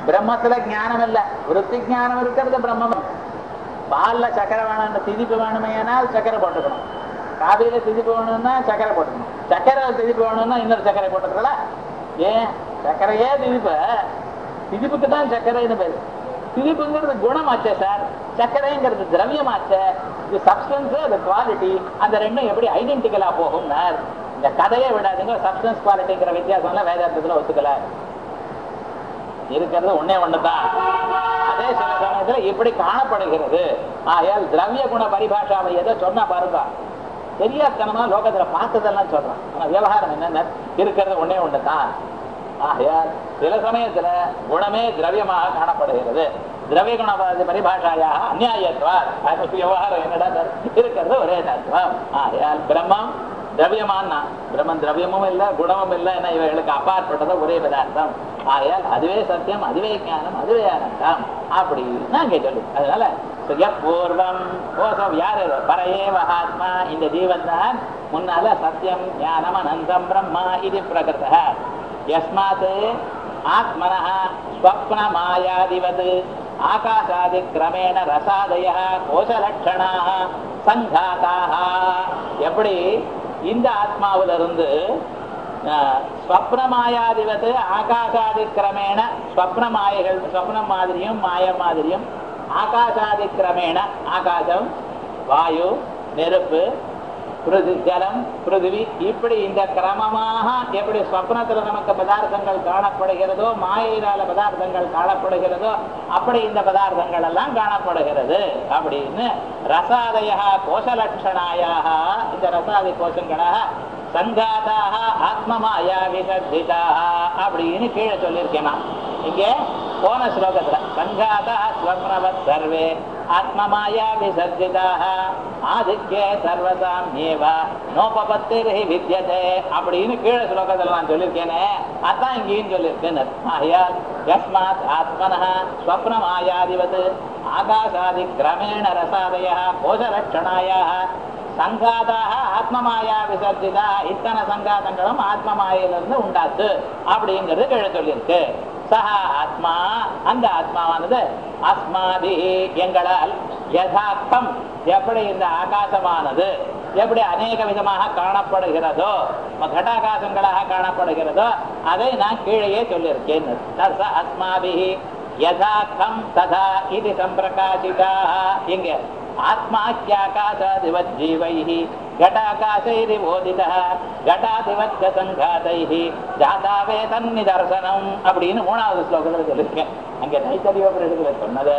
பிரம்மத்துல ஞானம் இல்ல விருத்தி ஞானம் இருக்கிறது பிரம்மம் பால்ல சக்கரை வேணும்னு திதிப்பு வேணுமையானால் சக்கரை போட்டுக்கணும் காவியில திதிப்பு வேணும்னா சக்கரை போட்டுக்கணும் சக்கரை திதிப்பு வேணும்னா இன்னொரு சக்கரை போட்டுக்கலாம் ஏன் சக்கரையே திதிப்பு திதிப்புக்கு தான் சர்க்கரைன்னு பேரு திதிப்புங்கிறது குணமாச்சே சார் சர்க்கரைங்கிறது திரவியமாச்சே இது சப்ஸ்டன்ஸ் அது குவாலிட்டி அந்த ரெண்டும் எப்படி ஐடென்டிக்கலா போகும்னார் இந்த கதையை விடாதுங்க சப்ஸ்டன்ஸ் குவாலிட்டிங்கிற வித்தியாசம்லாம் வேதாந்தத்துல ஒத்துக்கல இருக்கிறது ஒன்னே ஒண்ணுதான் அதே சில சமயத்துல இப்படி காணப்படுகிறது ஆயால் திரவிய குண பரிபாஷாவை ஏதோ சொன்னா பாருங்க தெரியாதனமா லோகத்துல பார்த்ததெல்லாம் சொல்றான் ஆனா விவகாரம் என்னன்னா இருக்கிறது ஒன்னே ஒண்ணுதான் ஆகையால் சில சமயத்துல குணமே திரவியமாக காணப்படுகிறது திரவிய குண பரிபாஷாயா அந்நியாயத்வா அது விவகாரம் என்னடா இருக்கிறது ஒரே தத்துவம் ஆகையால் பிரம்மம் திரவியமானா பிரம்மன் திரவியமும் இல்லை குணமும் இல்லை என்ன இவைகளுக்கு அப்பாற்பட்டது ஒரே பதார்த்தம் ஆகையால் அதுவே சத்தியம் அதுவே ஞானம் அதுவே ஆனந்தம் அப்படின்னு அங்கே சொல்லு அதனால பூர்வம் கோசம் யாரு பரையேவ ஆத்மா இந்த ஜீவன் தான் முன்னால சத்தியம் ஞானம் அனந்தம் பிரம்மா இது பிரகிருத யஸ்மாத் ஆத்மனः ஸ்வப்னமாயாதிவத் ஆகாசாதிக்கிரமேண ரசாதய கோஷலட்சணாக சங்காதாக எப்படி இந்த ஆத்மாவிலிருந்து ஸ்வப்னமாயாதிவத்து ஆகாசாதி கிரமேண ஸ்வப்னமாயைகள் ஸ்வப்னம் மாதிரியும் மாய மாதிரியும் ஆகாசாதி கிரமேண ஆகாசம் வாயு நெருப்பு பிருதி ஜலம் பிருதிவி இப்படி இந்த கிரமமாக எப்படி ஸ்வப்னத்துல நமக்கு பதார்த்தங்கள் காணப்படுகிறதோ மாயினால பதார்த்தங்கள் காணப்படுகிறதோ அப்படி இந்த பதார்த்தங்கள் எல்லாம் காணப்படுகிறது அப்படின்னு ரசாதய கோஷலட்சணாயாக இந்த ரசாதி கோஷங்களாக சங்காதாக ஆத்மமாயா விசர்ஜிதாக அப்படின்னு கீழே சொல்லியிருக்கேன் நான் இங்கே போன ஸ்லோகத்துல சங்காதா ஸ்வப்னவத் சர்வே ஆத்மமாயா விசர்ஜிதாக ஆதித்யே சர்வசாமியேவ நோபபத்திரி வித்தியதே அப்படின்னு கீழே ஸ்லோகத்துல நான் சொல்லியிருக்கேனே அதான் இங்கேயும் சொல்லியிருக்கேன் ஆகையால் யஸ்மாத் ஆத்மனः ஸ்வப்னமாயாதிவத் ஆகாசாதி கிரமேண ரசாதய கோஷலட்சணாயாக சங்காதாக ஆத்மமாயா விசர்ஜிதா இத்தனை சங்காதங்களும் ஆத்மமாயிலிருந்து உண்டாச்சு அப்படிங்கிறது கீழே சொல்லியிருக்கு சஹா ஆத்மா அந்த ஆத்மாவானது அஸ்மாதி எங்களால் யதார்த்தம் எப்படி இந்த ஆகாசமானது எப்படி அநேக விதமாக காணப்படுகிறதோ கடாகாசங்களாக காணப்படுகிறதோ அதை நான் கீழேயே சொல்லியிருக்கேன் தச அஸ்மாபி யதார்த்தம் ததா இது சம்பிரகாசிதா இங்க ஆத்மாக்கியாகாசாதிவத் ஜீவைः घटाकाशैरिवोदितः घटाதிவச்ச சங்காதைः ஜாதாவே தன்னிதர்சனம் அப்படின்னு மூணாவது ஸ்லோகத்துல சொல்லியிருக்கேன் அங்க தைத்தரியோபரிடத்துல சொன்னது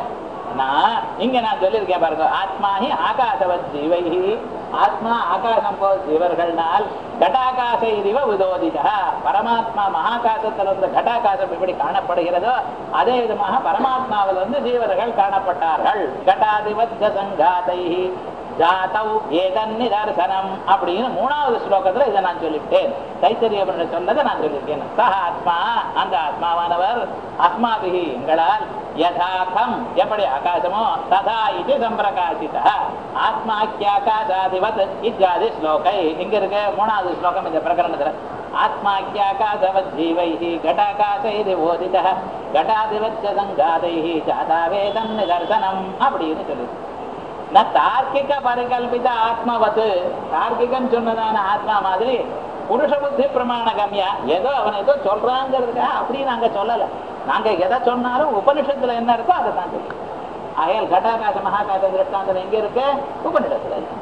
நான் இங்க நான் சொல்லியிருக்கேன் பாருங்க ஆத்மாஹி ஆகாசவத் ஜீவைஹி ஆத்மா ஆகாசம் போல் ஜீவர்கள்னால் கட்டாகாச இதுவ விதோதிதா பரமாத்மா மகாகாசத்திலிருந்து கட்டாகாசம் எப்படி காணப்படுகிறதோ அதே விதமாக பரமாத்மாவிலிருந்து ஜீவர்கள் காணப்பட்டார்கள் கட்டாதிவத்த சங்காதை ஜாதவ் ஏதன் நிதர்சனம் அப்படின்னு மூணாவது ஸ்லோகத்துல இதை நான் சொல்லிவிட்டேன் தைத்தரிய சொன்னதை நான் சொல்லியிருக்கேன் சஹ ஆத்மா அந்த ஆத்மாவானவர் அஸ்மாபிகி எங்களால் யதார்த்தம் எப்படி ஆகாசமோ ததா இது சம்பிரகாசித ஆத்மாக்கியாகாசாதிவத் இத்தியாதி ஸ்லோகை இங்க இருக்க மூணாவது ஸ்லோகம் இந்த பிரகரணத்துல ஆத்மாக்கியாகாசவத் ஜீவைஹி கடாகாசைதி ஓதித கடாதிவச்ச சங்காதைஹி ஜாதாவேதம் நிதர்சனம் அப்படின்னு சொல்லுது நான் தார்க்கிக பரிகல்பித ஆத்மவத்து தார்க்கிகன் சொன்னதான ஆத்மா மாதிரி புருஷ புத்தி பிரமாண கம்யா ஏதோ அவன் ஏதோ சொல்றாங்கிறதுக்காக அப்படி நாங்க சொல்லல நாங்க எதை சொன்னாலும் உபனிஷத்துல என்ன இருக்கோ அதை தான் சொல்லுவோம் ஆகையால் கட்டாகாச மகாகாச திருஷ்டாந்தம் எங்க இருக்கு உபனிஷத்துல இருக்கு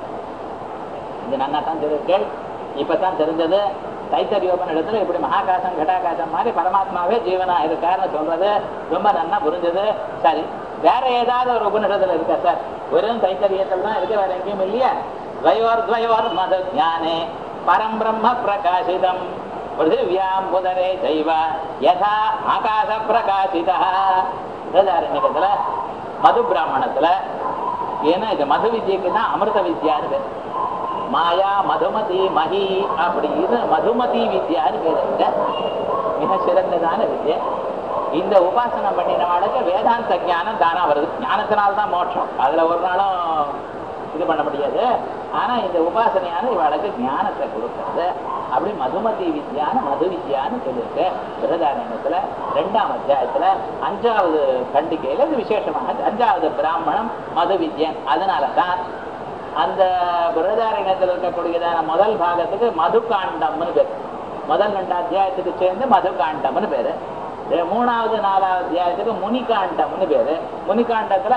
இது நன்னா தான் தெரிவிக்கேள் இப்பதான் தெரிஞ்சது தைத்தரியோபனிடத்துல இப்படி மகாகாசம் கட்டாகாசம் மாதிரி பரமாத்மாவே ஜீவனா இருக்காருன்னு சொல்றது ரொம்ப நன்னா புரிஞ்சது சரி வேற ஏதாவது ஒரு உபனிஷத்துல இருக்கா சார் வெறும் தைத்தரியத்தில் தான் இருக்கு வேற எங்கேயும் இல்லையா துவயோர் துவயோர் மத ஞானே பரம் பிரம்ம பிரகாசிதம் பிருத்திவியாம் புதரே தெய்வ யதா ஆகாச பிரகாசிதா பிரதாரண்யத்துல மது பிராமணத்துல ஏன்னா இது மது வித்யக்கு தான் அமிர்த வித்யான்னு பேர் மாயா மதுமதி மகி அப்படின்னு மதுமதி வித்யான்னு பேர் இருக்கு மிக சிறந்ததான வித்யை இந்த உபாசனம் பண்ணினவாளுக்கு வேதாந்த ஞானம் தானா வருது ஞானத்தினால்தான் மோட்சம் அதுல ஒரு நாளும் இது பண்ண முடியாது ஆனா இந்த உபாசனையான இவளுக்கு ஞானத்தை கொடுக்கறது அப்படி மதுமதி வித்யான்னு மது வித்யான்னு சொல்லியிருக்கு பிரதாரணத்துல ரெண்டாம் அத்தியாயத்துல அஞ்சாவது கண்டிகையில இது விசேஷமாக அஞ்சாவது பிராமணம் மது வித்யன் அதனால தான் அந்த பிரதாரணத்தில் இருக்கக்கூடியதான முதல் பாகத்துக்கு மது காண்டம்னு பேர் முதல் ரெண்டு அத்தியாயத்துக்கு சேர்ந்து மது காண்டம்னு பேரு இது மூணாவது நாலாவது அத்தியாயத்துக்கு முனிகாண்டம்னு பேரு முனிகாண்டத்துல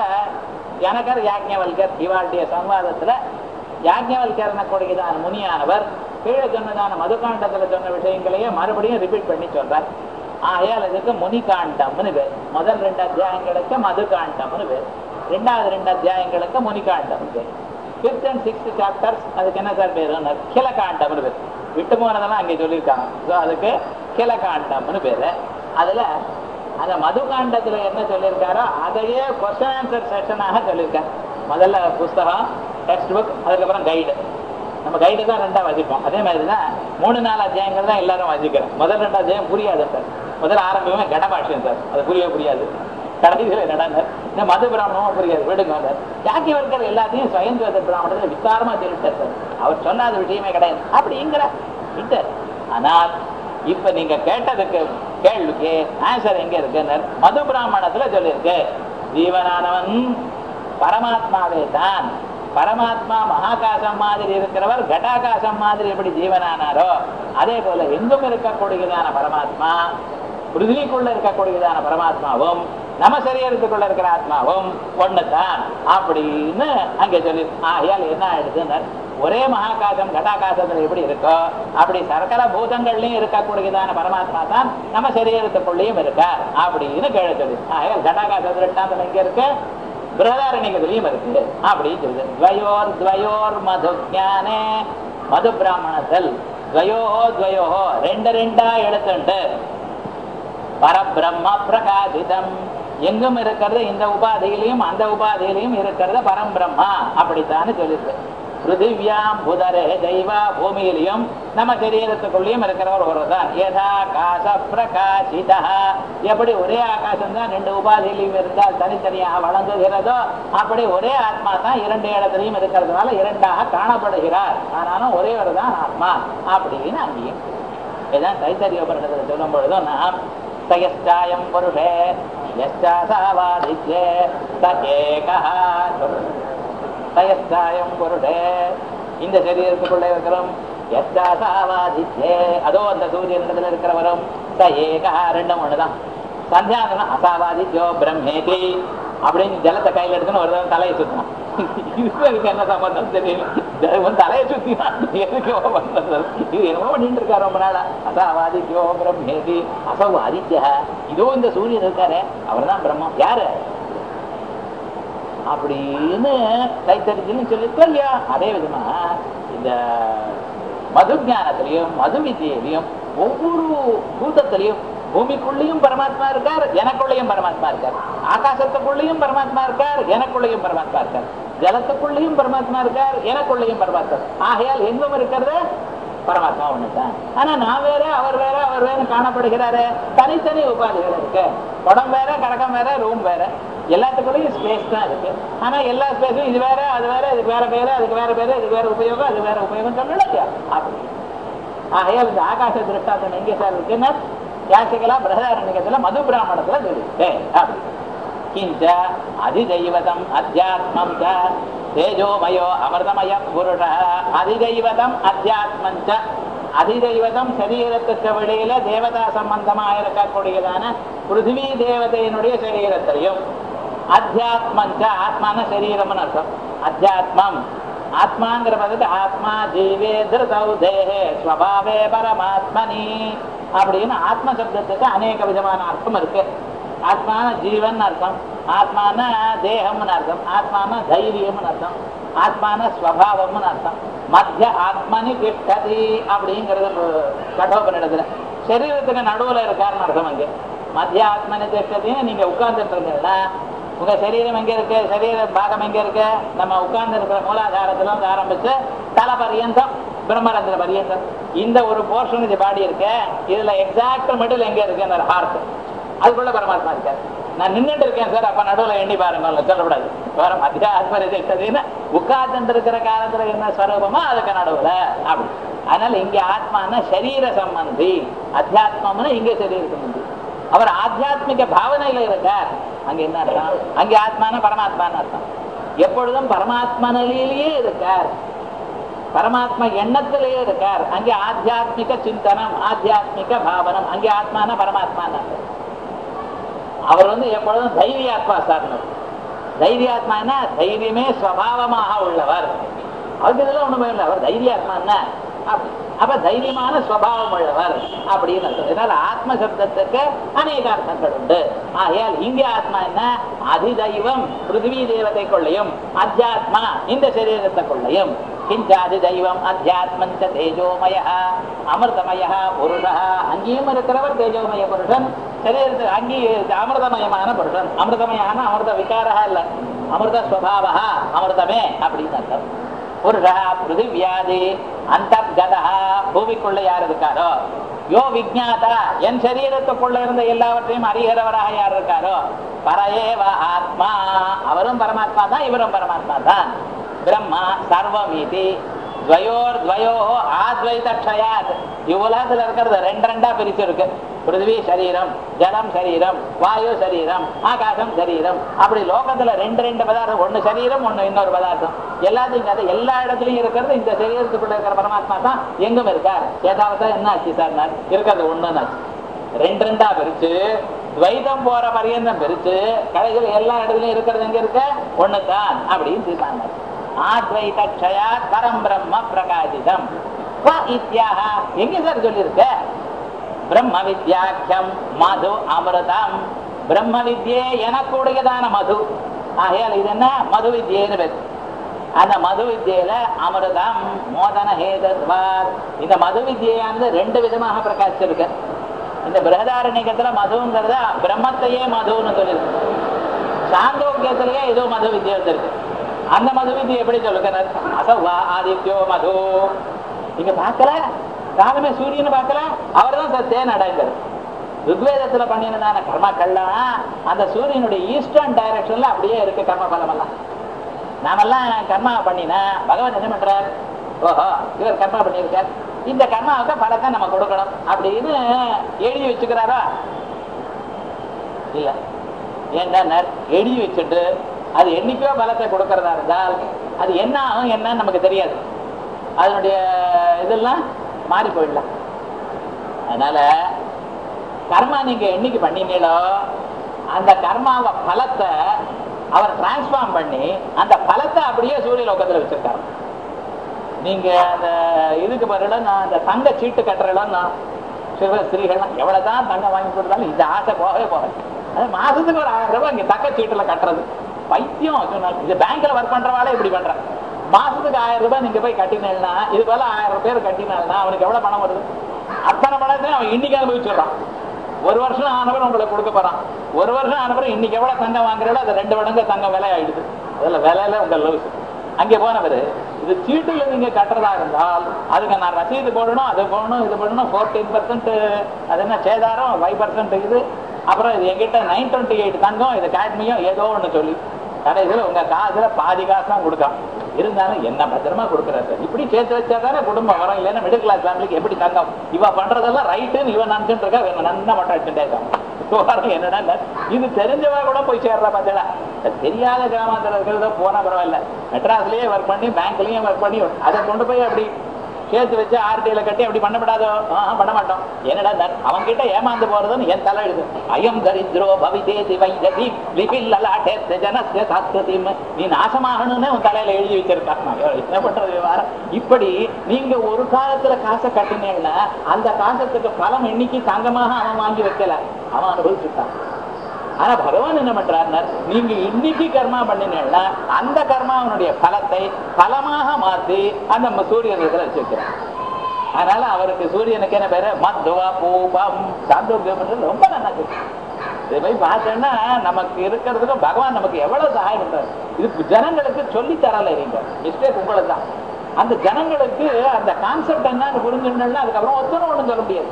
ஜனகர் யாக்ஞவல்கர் இவாளுடைய சம்வாதத்துல யாக்ஞவல்கர் கூடியதான முனியானவர் கீழே சொன்னதான மதுகாண்டத்துல சொன்ன விஷயங்களையே மறுபடியும் ரிப்பீட் பண்ணி சொல்றார் ஆகையால் இதுக்கு முனிகாண்டம்னு பேர் முதல் ரெண்டு அத்தியாயங்களுக்கு மதுகாண்டம்னு பேர் ரெண்டாவது ரெண்டு அத்தியாயங்களுக்கு முனிகாண்டம் பேர் ஃபிஃப்த் அண்ட் சிக்ஸ்த் சாப்டர்ஸ் அதுக்கு என்ன சார் பேரு கிலகாண்டம்னு பேர் விட்டு போனதெல்லாம் அங்கே சொல்லியிருக்காங்க ஸோ அதுக்கு கிலகாண்டம்னு பேரு அதுல அந்த மதுகாண்டத்துல என்ன சொல்லியிருக்காரோ அதையே கொஸ்டின் ஆன்சர் செஷனாக சொல்லியிருக்காரு முதல்ல புஸ்தகம் டெக்ஸ்ட் புக் அதுக்கப்புறம் கைடு நம்ம கைடு தான் ரெண்டா வாசிப்போம் அதே மாதிரி தான் மூணு நாலு அத்தியாயங்கள் தான் எல்லாரும் வாசிக்கிறோம் முதல் ரெண்டு அத்தியாயம் புரியாது சார் முதல்ல ஆரம்பமே கடபாஷ்யம் சார் அது புரிய புரியாது கடைசியில் நடந்தார் இந்த மது பிராமணமும் புரியாது விடுங்க யாக்கியவர்கள் எல்லாத்தையும் சுயந்தோத பிராமணத்தை விஸ்தாரமா சொல்லிட்டார் சார் அவர் சொல்லாத விஷயமே கிடையாது அப்படிங்கிற விட்டார் ஆனால் இப்ப நீங்க கேட்டதுக்கு கேள்விக்கு ஆன்சர் எங்க இருக்குன்னு மது பிராமணத்துல சொல்லியிருக்கு ஜீவனானவன் பரமாத்மாவே தான் பரமாத்மா மகாகாசம் மாதிரி இருக்கிறவர் கட்டாகாசம் மாதிரி எப்படி ஜீவனானாரோ அதே போல எங்கும் இருக்கக்கூடியதான பரமாத்மா பிருத்திவிக்குள்ள இருக்கக்கூடியதான பரமாத்மாவும் நம்ம சரீரத்துக்குள்ள இருக்கிற ஆத்மாவும் ஒண்ணுதான் அப்படின்னு அங்க சொல்லி ஆகையால் என்ன ஆயிடுதுன்னு ஒரே மகாகாசம் கடாகாசத்துல எப்படி இருக்கோ அப்படி சரக்கர பூதங்கள்லயும் இருக்கக்கூடியதான பரமாத்மா தான் நம்ம சரீரத்துக்குள்ளேயும் இருக்கார் அப்படின்னு கேள்வி சொல்லி ஆகையால் கடாகாச திருஷ்டாந்தம் எங்க இருக்கு பிரதாரணிகத்திலையும் இருக்கு அப்படின்னு சொல்லுது துவயோர் துவயோர் மது ஜானே மது பிராமணத்தில் துவயோஹோ துவயோஹோ ரெண்டு ரெண்டா எடுத்துண்டு பரபிரம்ம பிரகாசிதம் எங்கும் இருக்கிறது இந்த உபாதியிலையும் அந்த உபாதியிலையும் இருக்கிறது பரம்பிரம்மா அப்படித்தான்னு சொல்லிருக்கு பிருத்திவியாம் புதரே தெய்வா பூமியிலையும் நம்ம சரீரத்துக்குள்ளேயும் இருக்கிறவர் ஒருதான் யதா காச பிரகாசிதா எப்படி ஒரே ஆகாசம் தான் ரெண்டு உபாதியிலையும் இருந்தால் தனித்தனியாக வழங்குகிறதோ அப்படி ஒரே ஆத்மா தான் இரண்டு இடத்துலையும் இருக்கிறதுனால இரண்டாக காணப்படுகிறார் ஆனாலும் ஒரே ஒரு தான் ஆத்மா அப்படின்னு அங்கேயும் இதான் தைத்தரிய உபரிடத்தில் சொல்லும் பொழுதும் நாம் சயஸ்டாயம் புருஷே யஸ்டாசாவாதித்யே ச ஏகா சயஸ்டாயம் புருஷே இந்த சரீரத்துக்குள்ளே இருக்கிறோம் யஸ்டாசாவாதித்யே அதோ அந்த சூரியனிடத்தில் இருக்கிறவரும் ச ஏகா ரெண்டும் ஒண்ணுதான் சந்தியாந்தனம் அசாவாதித்யோ பிரம்மேதி அப்படின்னு ஜலத்தை கையில் எடுத்துன்னு ஒரு தடவை தலையை சுத்தணும் இதுக்கு அதுக்கு என்ன சம்பந்தம் தெரியல உன் தலையை சுத்தினா எதுக்கு பண்றது இது என்னமோ பண்ணிட்டு இருக்காரு ரொம்ப நாளா அசாவாதித்யோ பிரம்மேதி அசவு ஆதித்யா இதோ இந்த சூரியன் இருக்காரு அவர் தான் பிரம்மம் யாரு அப்படின்னு கைத்தறிச்சுன்னு சொல்லியிருக்கோம் இல்லையா அதே விதமா இந்த மது ஞானத்திலையும் மது வித்தியிலையும் ஒவ்வொரு பூதத்திலையும் பூமிக்குள்ளேயும் பரமாத்மா இருக்கார் எனக்குள்ளேயும் பரமாத்மா இருக்கார் ஆகாசத்துக்குள்ளேயும் பரமாத்மா இருக்கார் எனக்குள்ளேயும் பரமாத்மா இருக்கார் ஜலத்துக்குள்ளேயும் பரமாத்மா இருக்கார் எனக்குள்ளேயும் பரமாத்மா ஆகையால் எங்கும் இருக்கிறது பரமாத்மா ஒண்ணுதான் ஆனா நான் வேற அவர் வேற அவர் வேற காணப்படுகிறாரு தனித்தனி உபாதிகள் இருக்கு குடம் வேற கடகம் வேற ரூம் வேற எல்லாத்துக்குள்ளேயும் ஸ்பேஸ் தான் இருக்கு ஆனா எல்லா ஸ்பேஸும் இது வேற அது வேற இதுக்கு வேற பேரு அதுக்கு வேற பேரு இதுக்கு வேற உபயோகம் அது வேற உபயோகம் சொல்லலையா அப்படி ஆகையால் இந்த ஆகாச திருஷ்டாந்தம் எங்கே சார் இருக்குன்னா யாசிகளா பிரதாரண்யத்துல மது பிராமணத்துல சொல்லிட்டு அப்படி கிஞ்ச அதிதெய்வதம் அத்தியாத்மம் ச தேஜோமயோ அமிர்தமய புருஷ அதிதெய்வதம் அத்தியாத்மம் ச அதிதெய்வதம் சரீரத்துக்கு வெளியில தேவதா சம்பந்தமா இருக்கக்கூடியதான பிருத்திவி தேவதையினுடைய சரீரத்தையும் அத்தியாத்மம் ச ஆத்மான சரீரம்னு அர்த்தம் அத்தியாத்மம் ஆத்மாங்கிற பதத்து ஆத்மா ஜீவே திருதௌ தேஹே ஸ்வபாவே பரமாத்மனி அப்படின்னு ஆத்ம சப்தத்துக்கு அநேக விதமான அர்த்தம் இருக்கு ஆத்மான ஜீவன் அர்த்தம் ஆத்மான தேகம்னு அர்த்தம் ஆத்மான தைரியம்னு அர்த்தம் ஆத்மான ஸ்வபாவம்னு அர்த்தம் மத்திய ஆத்மனி திஷ்டதி அப்படிங்கிறது கடோபனிடத்துல சரீரத்துக்கு நடுவுல இருக்காருன்னு அர்த்தம் அங்கே மத்திய ஆத்மனி திஷ்டதின்னு நீங்க உட்கார்ந்துட்டு இருந்தீங்கன்னா உங்க சரீரம் எங்க இருக்கு சரீர பாகம் எங்க இருக்கு நம்ம உட்கார்ந்து இருக்கிற மூலாதாரத்துல இருந்து ஆரம்பிச்சு தலை பரியந்தம் பிரம்மரந்திர பரியந்தம் இந்த ஒரு போர்ஷன் இது பாடி இருக்கு இதுல எக்ஸாக்ட் மிடில் எங்க இருக்கு ஹார்ட் அதுக்குள்ள பரமாத்மா இருக்காரு நான் நின்றுட்டு இருக்கேன் சார் அப்ப நடுவுல எண்ணி பாருங்க சொல்லக்கூடாது வேற மத்திய ஆத்மரிசக்தின்னு உட்கார்ந்து இருக்கிற காலத்துல என்ன ஸ்வரூபமோ அதுக்கு நடுவுல அப்படி அதனால இங்க ஆத்மானா சரீர சம்பந்தி அத்தியாத்மம்னா இங்க சரீர சம்பந்தி அவர் ஆத்தியாத்மிக பாவனையில இருக்கார் அங்க என்ன அர்த்தம் அங்க ஆத்மான பரமாத்மான்னு அர்த்தம் எப்பொழுதும் பரமாத்மா நிலையிலேயே இருக்கார் பரமாத்மா எண்ணத்திலேயே இருக்கார் அங்கே ஆத்தியாத்மிக சிந்தனம் ஆத்தியாத்மிக பாவனம் அங்கே ஆத்மான பரமாத்மான்னு அர்த்தம் அவர் வந்து எப்பொழுதும் தைரியாத்மா சார்ந்தவர் தைரியாத்மானா தைரியமே ஸ்வபாவமாக உள்ளவர் அவருக்கு இதெல்லாம் ஒண்ணுமே இல்லை அவர் தைரியாத்மான்னா அப்படி. அப்ப தைரியமான ஸ்வபாவம் உள்ளவர் அப்படின்னு அர்த்தம். இதனால ஆத்ம சப்தத்துக்கு அநேக அர்த்தங்கள் உண்டு ஆகையால் இங்க ஆத்மா என்ன அதிதைவம் பிருத்திவி தேவதை கொள்ளையும் அத்தியாத்மா இந்த சரீரத்தை கொள்ளையும் கிஞ்சாதி தெய்வம் அத்தியாத்மஞ்ச தேஜோமய அமிர்தமய புருஷ அங்கேயும் இருக்கிறவர் தேஜோமய புருஷன் சரீரத்து அங்கே அமிர்தமயமான புருஷன் அமிர்தமயான அமிர்த விகாரா இல்ல அமிர்த ஸ்வபாவா அமிர்தமே அப்படின்னு அர்த்தம் புருஷா பிருத்திவியாதி அந்தர்கதா பூமிக்குள்ள யார் இருக்காரோ யோ விஜாதா என் சரீரத்துக்குள்ள இருந்த எல்லாவற்றையும் அறிகிறவராக யார் இருக்காரோ பரஏவ ஆத்மா அவரும் பரமாத்மா தான் இவரும் பரமாத்மா தான் பிரம்மா சர்வமீதி துவயோர் துவயோ ஆத்வைத க்ஷயாத் இவ்வுலகத்துல இருக்கிறது ரெண்டு ரெண்டா பிரிச்சு இருக்கு பிருத்திவி சரீரம் ஜலம் சரீரம் வாயு சரீரம் ஆகாசம் சரீரம் அப்படி லோகத்துல ரெண்டு ரெண்டு பதார்த்தம் ஒண்ணு சரீரம் ஒண்ணு இன்னொரு பதார்த்தம் எல்லாத்தையும் அது எல்லா இடத்துலயும் இருக்கிறது இந்த சரீரத்துக்குள்ள இருக்கிற பரமாத்மா தான் எங்கும் இருக்கார் ஏதாவது என்ன ஆச்சு சார் இருக்கிறது ஒண்ணுன்னு ஆச்சு ரெண்டு ரெண்டா பிரிச்சு துவைதம் போற பரியந்தம் பிரிச்சு கடைகள் எல்லா இடத்துலயும் இருக்கிறது எங்க இருக்க ஒண்ணுதான் அப்படின்னு தீர்மானம் ஆத்வைத க்ஷயா பரம் பிரம்ம பிரகாசிதம் வ இத்யாக எங்க சார் சொல்லியிருக்க பிரம்ம வித்யாக்கியம் மது அமிர்தம் பிரம்ம வித்யே எனக்குடையதான மது ஆகையால் இது என்ன மது வித்யேன்னு பேர் அந்த மது வித்யில அமிர்தம் மோதன ஹேதத்வாத் இந்த மது வித்யானது ரெண்டு விதமாக பிரகாசிச்சிருக்கு இந்த பிரகதாரண்யத்துல மதுங்கிறத பிரம்மத்தையே மதுன்னு சொல்லியிருக்கு சாந்தோக்கியத்திலேயே ஏதோ மது வித்யா வந்திருக்கு அந்த மது வித்யை எப்படி சொல்லுகிறார் அசவா ஆதித்யோ மது நீங்க பார்க்கல காலமே சூரியனை பார்க்கல அவர் தான் சார் தேன் அடைந்தார் ருக்வேதத்துல பண்ணினதான கர்மாக்கள்லாம் அந்த சூரியனுடைய ஈஸ்டர்ன் டைரக்ஷன்ல அப்படியே இருக்கு கர்ம பலம் எல்லாம் நாமெல்லாம் கர்மா பண்ணினா பகவான் என்ன பண்றார் ஓஹோ இவர் கர்மா பண்ணியிருக்கார் இந்த கர்மாவுக்கு பலத்தை நம்ம கொடுக்கணும் அப்படின்னு எழுதி வச்சுக்கிறாரா இல்ல ஏன்னா எழுதி வச்சுட்டு அது என்னைக்கோ பலத்தை கொடுக்கறதா இருந்தால் அது என்ன ஆகும் என்னன்னு நமக்கு தெரியாது அதனுடைய இதெல்லாம் மாறி போயிடலாம் அதனால கர்மா நீங்க என்னைக்கு பண்ணினீங்களோ அந்த கர்மாவ பலத்தை அவர் டிரான்ஸ்ஃபார்ம் பண்ணி அந்த பலத்தை அப்படியே சூரிய லோகத்துல வச்சிருக்காரு நீங்க அந்த இதுக்கு பதிலா நான் அந்த தங்க சீட்டு கட்டுறேன் சிவ ஸ்திரீகள்லாம் எவ்வளவுதான் தங்கம் வாங்கி கொடுத்தாலும் இந்த ஆசை போகவே போகாது அது மாசத்துக்கு ஒரு ஆயிரம் ரூபாய் இங்க தக்க சீட்டுல கட்டுறது பைத்தியம் சொன்னாலும் இது பேங்க்ல ஒர்க் பண்றவாளே இப்படி பண்றான் மாசத்துக்கு ஆயிரம் ரூபாய் நீங்க போய் கட்டினா இது போல ஆயிரம் பேர் கட்டினால்னா அவனுக்கு எவ்வளவு பணம் வருது அத்தனை பணத்தையும் அவன் இன்னைக்கு அனுபவிச்சிடுறான் ஒரு வருஷம் ஆனவரும் உங்களுக்கு கொடுக்க போறான் ஒரு வருஷம் ஆனவரும் இன்னைக்கு எவ்வளவு தங்கம் வாங்குறதோ அது ரெண்டு மடங்கு தங்கம் விலை ஆயிடுது அதுல விலையில உங்க லவ்ஸ் அங்கே போனவர் இது சீட்டுல நீங்க கட்டுறதா இருந்தால் அதுக்கு நான் ரசீது போடணும் அது போடணும் இது போடணும் ஃபோர்டீன் பர்சன்ட் அது என்ன சேதாரம் ஃபைவ் பர்சன்ட் இது அப்புறம் இது எங்கிட்ட நைன் டுவெண்ட்டி எயிட் தங்கம் இது காட்மியம் ஏதோ ஒண்ணு சொல்லி கடைசியில் உங்க காசுல பாதி காசு தான் கொடுக்கான் இருந்தாலும் என்ன பத்திரமா கொடுக்குறாரு இப்படி சேர்த்து வச்சா தானே குடும்பம் வரும் இல்லைன்னா மிடில் கிளாஸ் ஃபேமிலிக்கு எப்படி தங்கம் இவ பண்றதெல்லாம் ரைட்டுன்னு இவன் நினைச்சுட்டு இருக்கா இவன் நன்னா மட்டும் அடிச்சுட்டே இருக்கான் என்னன்னா இது தெரிஞ்சவா கூட போய் சேர்றா பார்த்தா தெரியாத கிராமத்துல இருக்கிறத போனா பரவாயில்ல மெட்ராஸ்லயே ஒர்க் பண்ணி பேங்க்லயும் ஒர்க் பண்ணி அதை கொண்டு போய் அப்படி சேர்த்து வச்சு ஆர்டிஐல கட்டி அப்படி பண்ணப்படாதோ ஆஹ் பண்ண மாட்டோம் என்னடா தர் அவன் கிட்ட ஏமாந்து போறதுன்னு என் தலை எழுது அயம் தரித்ரோ பவிதேதி வைஜதி லிபில் லலாட்டே ஜனஸ்ய சாஸ்திரதி நீ நாசமாகணும்னு உன் தலையில எழுதி வச்சிருக்கான் என்ன பண்றது விவகாரம் இப்படி நீங்க ஒரு காலத்துல காசை கட்டினீங்கன்னா அந்த காசத்துக்கு பலம் எண்ணிக்கை தங்கமாக அவன் வாங்கி வைக்கல அவன் அனுபவிச்சுட்டான் ஆனா பகவான் என்ன பண்றாருன்னா நீங்க இன்னைக்கு கர்மா பண்ணினீங்கன்னா அந்த கர்மாவனுடைய பலத்தை பலமாக மாத்தி அந்த சூரியனுக்கு வச்சிருக்கிறார் அதனால அவருக்கு சூரியனுக்கு என்ன பேரு மத்துவா பூபம் சாந்தோக்கியம் ரொம்ப நல்லா இருக்கு இதை போய் பார்த்தேன்னா நமக்கு இருக்கிறதுக்கு பகவான் நமக்கு எவ்வளவு சகாயம் பண்றாரு இது ஜனங்களுக்கு சொல்லி தரல நீங்க மிஸ்டேக் உங்களுக்கு தான் அந்த ஜனங்களுக்கு அந்த கான்செப்ட் என்னன்னு புரிஞ்சுட்டா அதுக்கப்புறம் ஒத்தனும் ஒண்ணும் சொல்ல முடியாது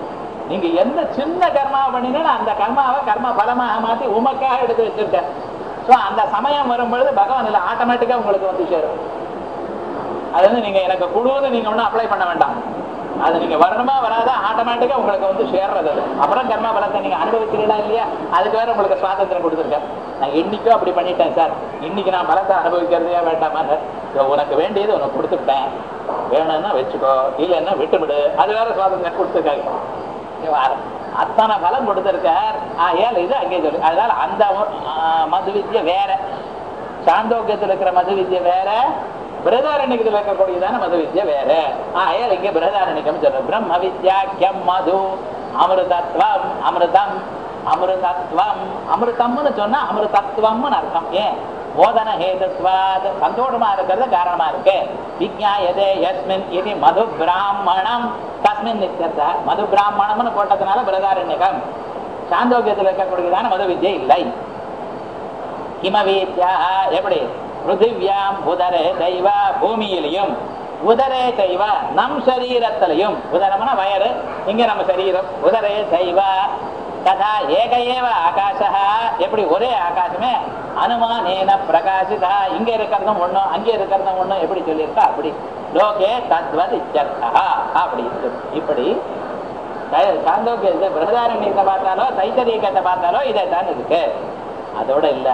நீங்க எந்த சின்ன கர்மாவை பண்ணினாலும் அந்த கர்மாவை கர்ம பலமாக மாத்தி உமக்காக எடுத்து வச்சிருக்க சோ அந்த சமயம் வரும்பொழுது பகவான் இல்லை ஆட்டோமேட்டிக்கா உங்களுக்கு வந்து சேரும் அது வந்து நீங்க எனக்கு குழுன்னு நீங்க ஒன்றும் அப்ளை பண்ண வேண்டாம் அது நீங்க வரணுமா வராதா ஆட்டோமேட்டிக்கா உங்களுக்கு வந்து சேர்றது அது அப்புறம் கர்மா பலத்தை நீங்க அனுபவிக்கிறீங்களா இல்லையா அதுக்கு வேற உங்களுக்கு சுவாதந்திரம் கொடுத்துருக்கேன் நான் இன்னைக்கோ அப்படி பண்ணிட்டேன் சார் இன்னைக்கு நான் பலத்தை அனுபவிக்கிறதே வேண்டாமா சார் இதோ உனக்கு வேண்டியது உனக்கு கொடுத்துட்டேன் வேணும்னா வச்சுக்கோ இல்லைன்னா விட்டுவிடு அது வேற சுவாதந்திரம் கொடுத்துருக்காங்க வாரம். அத்தனை பலம் கொடுத்திருக்கார் ஆகையால் இது அங்கே சொல்லு அதனால அந்த ஆஹ், மது வித்யை வேற சாந்தோக்கியத்தில் இருக்கிற மது வித்யை வேற பிரதாரண்யத்தில் இருக்கக்கூடியதான மது வித்யை வேற ஆகையால் இங்கே பிரதாரண்யம் சொல்ற பிரம்ம வித்யாக்கியம் மது அமிர்தத்வம் அமிர்தம் அமிர்தத்வம் அமிர்தம்னு சொன்னா அமிர்தத்வம்னு அர்த்தம் ஏன் போதன ஹேதுத்வாத் சந்தோஷமா இருக்கிறது காரணமா இருக்கு விஜயாயதே யஸ்மின் இது மது பிராமணம் தஸ்மின் நித்தியர்த்த மது பிராமணம்னு போட்டதுனால பிரதாரண்யகம் சாந்தோக்கியத்தில் இருக்கக்கூடியதான மது வித்யை இல்லை ஹிமவீத்யா எப்படி பிருத்திவியாம் உதரே தெய்வ பூமியிலையும் உதரே தெய்வ நம் சரீரத்திலையும் உதரம்னா வயறு இங்க நம்ம சரீரம் உதரே தெய்வ ததா ஏக ஏவ ஆகாசா எப்படி ஒரே ஆகாசமே அனுமானேன பிரகாசிதா இங்க இருக்கிறதும் ஒண்ணும் அங்க இருக்கிறதும் ஒண்ணும் எப்படி சொல்லியிருக்கா அப்படி லோகே தத்வத் இச்சர்த்தா அப்படி இருக்கு. இப்படி சாந்தோக்கியத்தை பிரதாரண்யத்தை பார்த்தாலோ தைத்தரீகத்தை பார்த்தாலோ இதை தான் இருக்கு அதோட இல்ல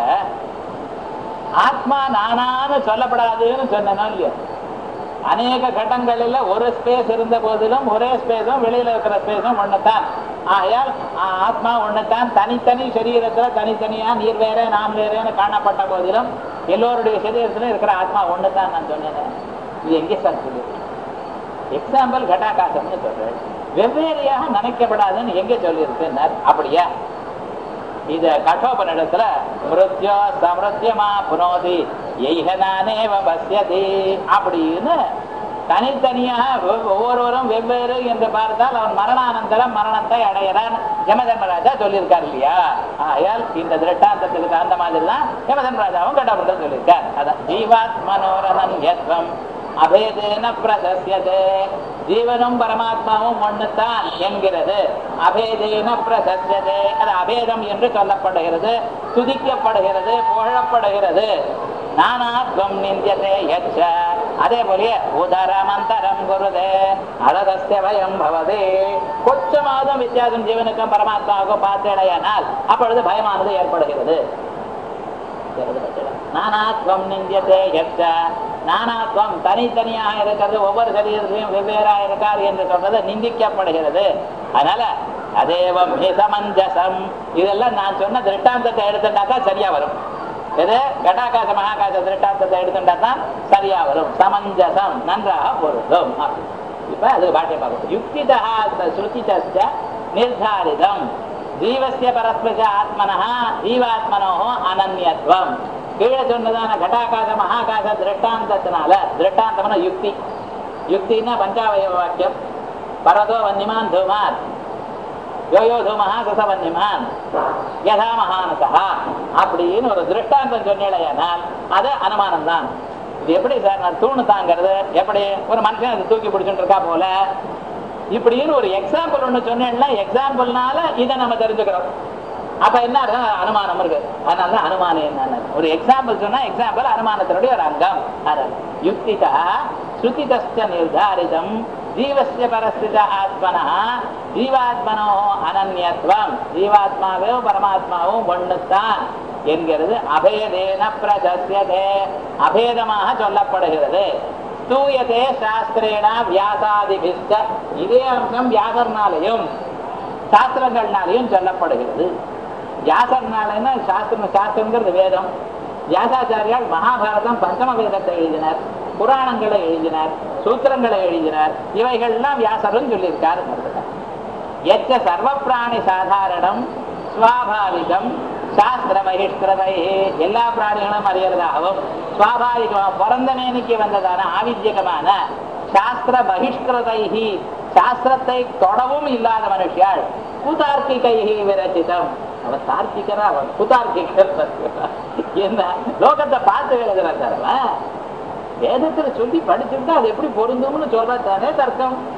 ஆத்மா நானான்னு சொல்லப்படாதுன்னு சொன்னனோ இல்லையோ அநேக கட்டங்களில் ஒரு ஸ்பேஸ் இருந்த போதிலும் ஒரே ஸ்பேஸும் வெளியில இருக்கிற ஸ்பேஸும் ஒண்ணுதான் ஆகையால் ஆ- ஆத்மா ஒண்ணுதான் தனித்தனி சரீரத்துல தனித்தனியா நீர் வேற நாம் வேறேன்னு காணப்பட்ட போதிலும் எல்லோருடைய சரீரத்திலும் இருக்கிற ஆத்மா ஒண்ணுதான் நான் சொன்னேன் இது எங்கே சார் சொல்லி எக்ஸாம்பிள் கட்டாகாசம்னு சொல்றேன் வெவ்வேறையாக நினைக்கப்படாதுன்னு எங்க சொல்லியிருக்கு அப்படியா இத கட்டோபனிடத்துல மிருத்யோ சமிருத்தியமா புனோதி எய்கனானேவ பசியதி அப்படின்னு தனித்தனியாக ஒவ்வொ- ஒவ்வொருவரும் வெவ்வேறு என்று பார்த்தால் அவன் மரணானந்தரம் மரணத்தை அடையிறான் யமதர்மராஜா சொல்லியிருக்கார் இல்லையா ஆயால் இந்த திருஷ்டாந்தத்துக்கு தகுந்த மாதிரி தான் யமதர்மராஜாவும் கட்டப்பட்டு சொல்லியிருக்கார் அதான் ஜீவாத் மனோரமன் யத்வம் அபேதேன பிரசஸ்யதே ஜீவனும் பரமாத்மாவும் ஒண்ணுதான் என்கிறது அபேதேன பிரசஸ்யதே அது அபேதம் என்று சொல்லப்படுகிறது துதிக்கப்படுகிறது புகழப்படுகிறது நானாத்வம் நிந்தியதே யச்ச அதே போலயே உதரமந்தரம் குருதே அழகஸ்ய வயம் பவதே கொஞ்சமாவது வித்தியாசம் ஜீவனுக்கும் பரமாத்மாவுக்கும் பார்த்தடையானால் அப்பொழுது பயமானது ஏற்படுகிறது நானாத்வம் நிந்தியதே எச்ச நானாத்வம் தனித்தனியாக இருக்கிறது ஒவ்வொரு சரீரத்திலையும் வெவ்வேறாக இருக்கார் என்று சொல்றது நிந்திக்கப்படுகிறது அதனால அதேவம் சமஞ்சசம் இதெல்லாம் நான் சொன்ன திருஷ்டாந்தத்தை எடுத்துட்டாக்கா சரியா வரும் எது கடாகாச மகாகாச திருஷ்டாந்தத்தை எடுத்துட்டா தான் சரியா வரும் சமஞ்சசம் நன்றாக பொருந்தும் அப்படி. இப்ப அது பாட்டியம் பார்க்கணும் யுக்திதா ஸ்ருதிதஸ்ய நிர்தாரிதம் ஜீவசிய பரஸ்பர ஆத்மனः ஜீவாத்மனோ அனன்யத்துவம் கீழே சொன்னதான கட்டாகாச மகாகாச திருஷ்டாந்தத்தினால திருஷ்டாந்தம்னா யுக்தி யுக்தின்னா பஞ்சாவய வாக்கியம் பரதோ வன்னிமான் தூமாத் யோயோ தூமஹா சசவன்னிமான் யதா மகானசா அப்படின்னு ஒரு திருஷ்டாந்தம் சொன்னேனால் அது அனுமானம் தான் இது எப்படி சார் நான் தூணு தாங்கிறது எப்படி ஒரு மனுஷன் அதை தூக்கி பிடிச்சுட்டு இருக்கா போல இப்படின்னு ஒரு எக்ஸாம்பிள் ஒண்ணு சொன்னேன்னா எக்ஸாம்பிள்னால இதை நம்ம தெரிஞ்சுக்கிறோம் அப்ப என்ன அர்த்தம்? அனுமானம் இருக்கு அதனால தான் அனுமானம் என்னன்னு ஒரு எக்ஸாம்பிள் சொன்னா எக்ஸாம்பிள் அனுமானத்தினுடைய ஒரு அங்கம் அதான் யுக்திதா ஸ்ருதிதஸ்ய நிர்தாரிதம் ஜீவசிய பரஸ்தித ஆத்மனா ஜீவாத்மனோ அனன்யத்துவம் ஜீவாத்மாவும் பரமாத்மாவும் ஒண்ணுதான் என்கிறது அபேதேன பிரசஸ்யதே அபேதமாக சொல்லப்படுகிறது ஸ்தூயதே சாஸ்திரேன வியாசாதிபிஸ்த இதே அம்சம் வியாசர்னாலையும் சாஸ்திரங்கள்னாலையும் சொல்லப்படுகிறது வியாசர்னாலன்னா சாஸ்திரம் சாஸ்திரங்கிறது வேதம் வியாசாச்சாரியால் மகாபாரதம் பஞ்சம வேதத்தை எழுதினார் புராணங்களை எழுதினார் சூத்திரங்களை எழுதினார் இவைகள்லாம் வியாசரும் சொல்லியிருக்காரு எச்ச சர்வ பிராணி சாதாரணம் சுவாபாவிகம் சாஸ்திர பகிஷ்கிருதை எல்லா பிராணிகளும் அறியறதாகவும் சுவாபாவிகமாக பிறந்த மேனிக்கு வந்ததான ஆவித்யகமான சாஸ்திர பகிஷ்கிருதைஹி சாஸ்திரத்தை தொடவும் இல்லாத மனுஷியாள் குதார்க்கிகைஹி விரச்சிதம் அவன் தார்க்கிகரா அவன் குதார்க்கிகர் என்ன லோகத்தை பார்த்து எழுதுறான் சார் அவன் வேதத்துல சொல்லி படிச்சுட்டா அது எப்படி பொருந்தும்னு சொல்றதானே தர்க்கம்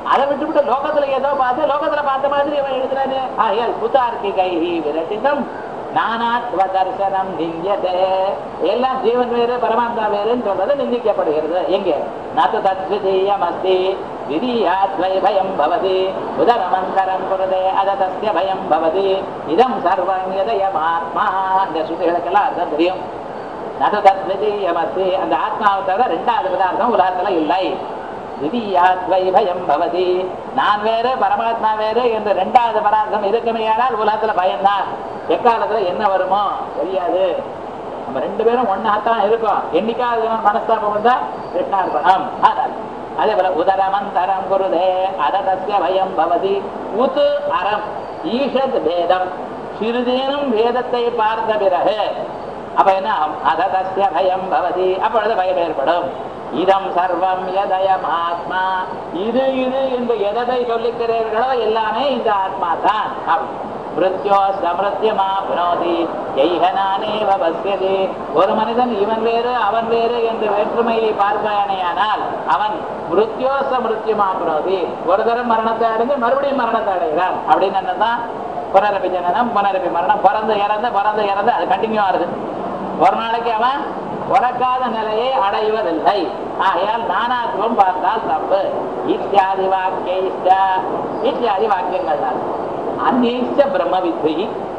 அதை விட்டுவிட்டு லோகத்துல ஏதோ பார்த்து லோகத்துல பார்த்த மாதிரி அவன் எழுதுறாரு ஆகையால் புதார்க்கிகை விரட்டிதம் நானாத்வ தர்சனம் நிந்தியதே எல்லாம் ஜீவன் வேறு பரமாத்மா வேறுன்னு சொல்றது நிந்திக்கப்படுகிறது எங்கே நது தத்விதீயம் அஸ்தி விதீயாத்வை பயம் பவதி உதரமந்தரம் குருதே அத தஸ்ய பயம் பவதி இதம் சர்வம் எதயமாத்மா இந்த சுத்திகளுக்கெல்லாம் அர்த்தம் தெரியும் நது தத்விதீயம் அஸ்தி அந்த ஆத்மாவை தவிர ரெண்டாவது பதார்த்தம் உலகத்துல இல்லை திவ்யாத்வை பயம் பவதி நான் வேறு பரமாத்மா வேறு என்று ரெண்டாவது பரார்த்தம் இருக்குமேயானால் உலகத்துல பயம்தான் எக்காலத்துல என்ன வருமோ தெரியாது நம்ம ரெண்டு பேரும் ஒன்னாத்தான் இருக்கோம் என்னைக்காவது மனஸ்தாபம் வந்தா கிருஷ்ணார்பணம் அதான் அதே போல உதரமந்தரம் குருதே அததஸ்ய பயம் பவதி உது அறம் ஈஷத் பேதம் சிறிதேனும் வேதத்தை பார்த்த பிறகு அப்ப என்ன அததஸ்ய பயம் பவதி அப்பொழுது பயம் ஏற்படும் இதம் சர்வம் எதயம் ஆத்மா இது இது என்று எதை சொல்லிக்கிறீர்களோ எல்லாமே இந்த ஆத்மா தான் மிருத்யோ சமிருத்தியமா புனோதி எய்கனானேவ பஸ்யதி ஒரு மனிதன் இவன் வேறு அவன் வேறு என்று வேற்றுமையை பார்ப்பானேயானால் அவன் மிருத்யோ சமிருத்தியமா புனோதி ஒரு தரம் மரணத்தை அடைந்து மறுபடியும் மரணத்தை அடைகிறான் அப்படின்னு என்னதான் புனரபி ஜனனம் புனரபி மரணம் பிறந்து இறந்து பிறந்து இறந்து அது கண்டினியூ ஆகுது ஒரு நாளைக்கு அவன் பிறக்காத நிலையை அடைவதில்லை ஆகையால் நானாத்துவம் பார்த்தால் தப்பு இத்தியாதி வாக்கிய இத்தியாதி வாக்கியங்கள் தான் அந்நீச்ச பிரம்ம வித்தை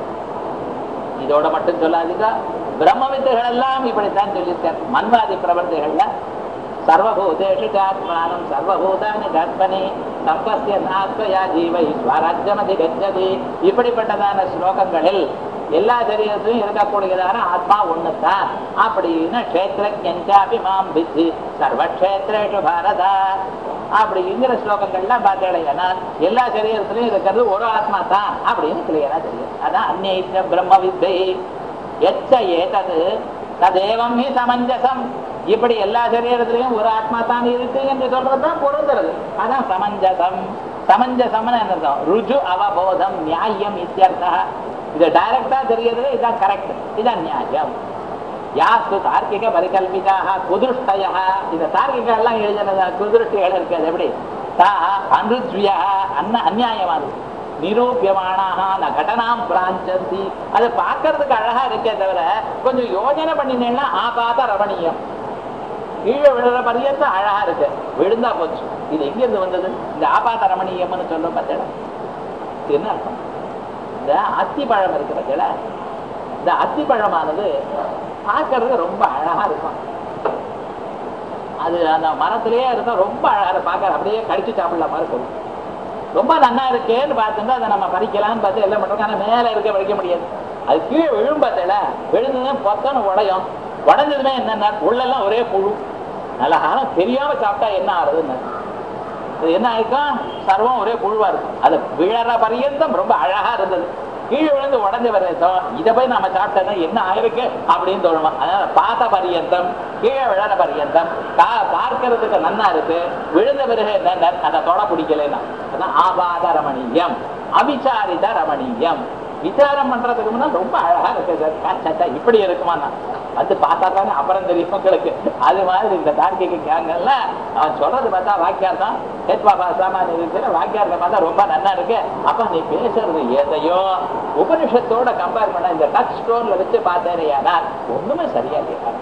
இதோட மட்டும் சொல்லாதீங்க பிரம்ம வித்தைகள் எல்லாம் இப்படித்தான் சொல்லியிருக்கார் மன்வாதி பிரபர்த்திகள்ல சர்வபூதேஷு ஆத்மானம் சர்வபூதானி கற்பனி சம்பஸ்ய நாத்மயா ஜீவை ஸ்வராஜ்யமதி கச்சதி இப்படிப்பட்டதான ஸ்லோகங்களில் எல்லா சரீரத்திலும் இருக்கக்கூடியதான ஆத்மா ஒண்ணுதான் அப்படின்னு கஷேத்திரஜாபி மாம் வித்தி சர்வக்ஷேத்ரேஷு பாரதா அப்படிங்கிற ஸ்லோகங்கள்லாம் பார்த்தேன்னா எல்லா சரீரத்திலும் இருக்கிறது ஒரு ஆத்மா தான் அப்படின்னு கிளியரா தெரியும் அதான் அந்நேச்ச பிரம்ம வித்தை எச்ச ஏதது ததேவம் ஹி சமஞ்சசம் இப்படி எல்லா சரீரத்திலையும் ஒரு ஆத்மா தான் இருக்கு என்று சொல்றதுதான் பொருந்துறது அதான் சமஞ்சசம் சமஞ்சசம்னு என்ன ருஜு அவபோதம் நியாயம் இத்தியர்த்தா இது டைரக்டா தெரியுது இதான் கரெக்ட் இதான் நியாயம் யாஸ்து தார்க்கிக பரிகல்பிதாக குதிருஷ்டய இந்த தார்க்கிக எல்லாம் எழுதினது குதிருஷ்டிகள் இருக்கிறது எப்படி தா அனுஜ்வியா அன்ன அந்நியாயமானது நிரூபியமானாக ந கடனாம் பிராஞ்சந்தி அது பார்க்கறதுக்கு அழகா இருக்கே தவிர கொஞ்சம் யோஜனை பண்ணினேன்னா ஆபாத ரமணீயம் கீழே விழுற பரியந்தம் அழகா இருக்கு விழுந்தா போச்சு இது எங்க இருந்து வந்தது இந்த ஆபாத ரமணீயம்னு சொல்லும் பார்த்தேன் என்ன அர்த்தம் இந்த அத்திப்பழம் இருக்கு பார்த்தீங்களா இந்த அத்திப்பழமானது பார்க்கறது ரொம்ப அழகா இருக்கும் அது அந்த மரத்திலேயே இருந்தா ரொம்ப அழகா பார்க்க அப்படியே கடிச்சு சாப்பிடலாம் மாதிரி இருக்கும் ரொம்ப நன்னா இருக்கேன்னு பார்த்துட்டு அதை நம்ம பறிக்கலாம்னு பார்த்து எல்லாம் பண்றோம் ஆனா மேல இருக்க பறிக்க முடியாது அது கீழே விழும் பார்த்தல விழுந்ததும் பொத்தன்னு உடையும் உடஞ்சதுமே என்னன்னா உள்ளெல்லாம் ஒரே புழு நல்ல காலம் தெரியாம சாப்பிட்டா என்ன ஆறுதுன்னு அது என்ன ஆயிருக்கும் சர்வம் ஒரே புழுவா இருக்கும் அது விழற பரியந்தம் ரொம்ப அழகா இருந்தது கீழே விழுந்து உடஞ்ச பரியந்தம் இதை போய் நம்ம சாப்பிட்டோம்னா என்ன ஆயிருக்கு அப்படின்னு தோணுமா அதனால பார்த்த பரியந்தம் கீழே விழற பரியந்தம் கா பார்க்கறதுக்கு நன்னா இருக்கு விழுந்த பிறகு என்ன அதை தொட பிடிக்கலன்னா அதான் ஆபாத ரமணீயம் அவிசாரித ரமணீயம் விசாரம் பண்றதுக்கு முன்னாடி ரொம்ப அழகா இருக்கு சார் காச்சா இப்படி இருக்குமா வந்து பார்த்தா தானே அப்புறம் தெரியும் உங்களுக்கு அது மாதிரி இந்த தார்க்கிக கேங்கல்ல அவன் சொல்றது பார்த்தா வாக்கியார்த்தம் சேத்வா சாமான் இருக்கிற வாக்கியார்த்தம் பார்த்தா ரொம்ப நல்லா இருக்கு அப்ப நீ பேசுறது எதையோ உபனிஷத்தோட கம்பேர் பண்ண இந்த டச் ஸ்டோன்ல வச்சு பார்த்தேனையானா ஒண்ணுமே சரியா இல்லையா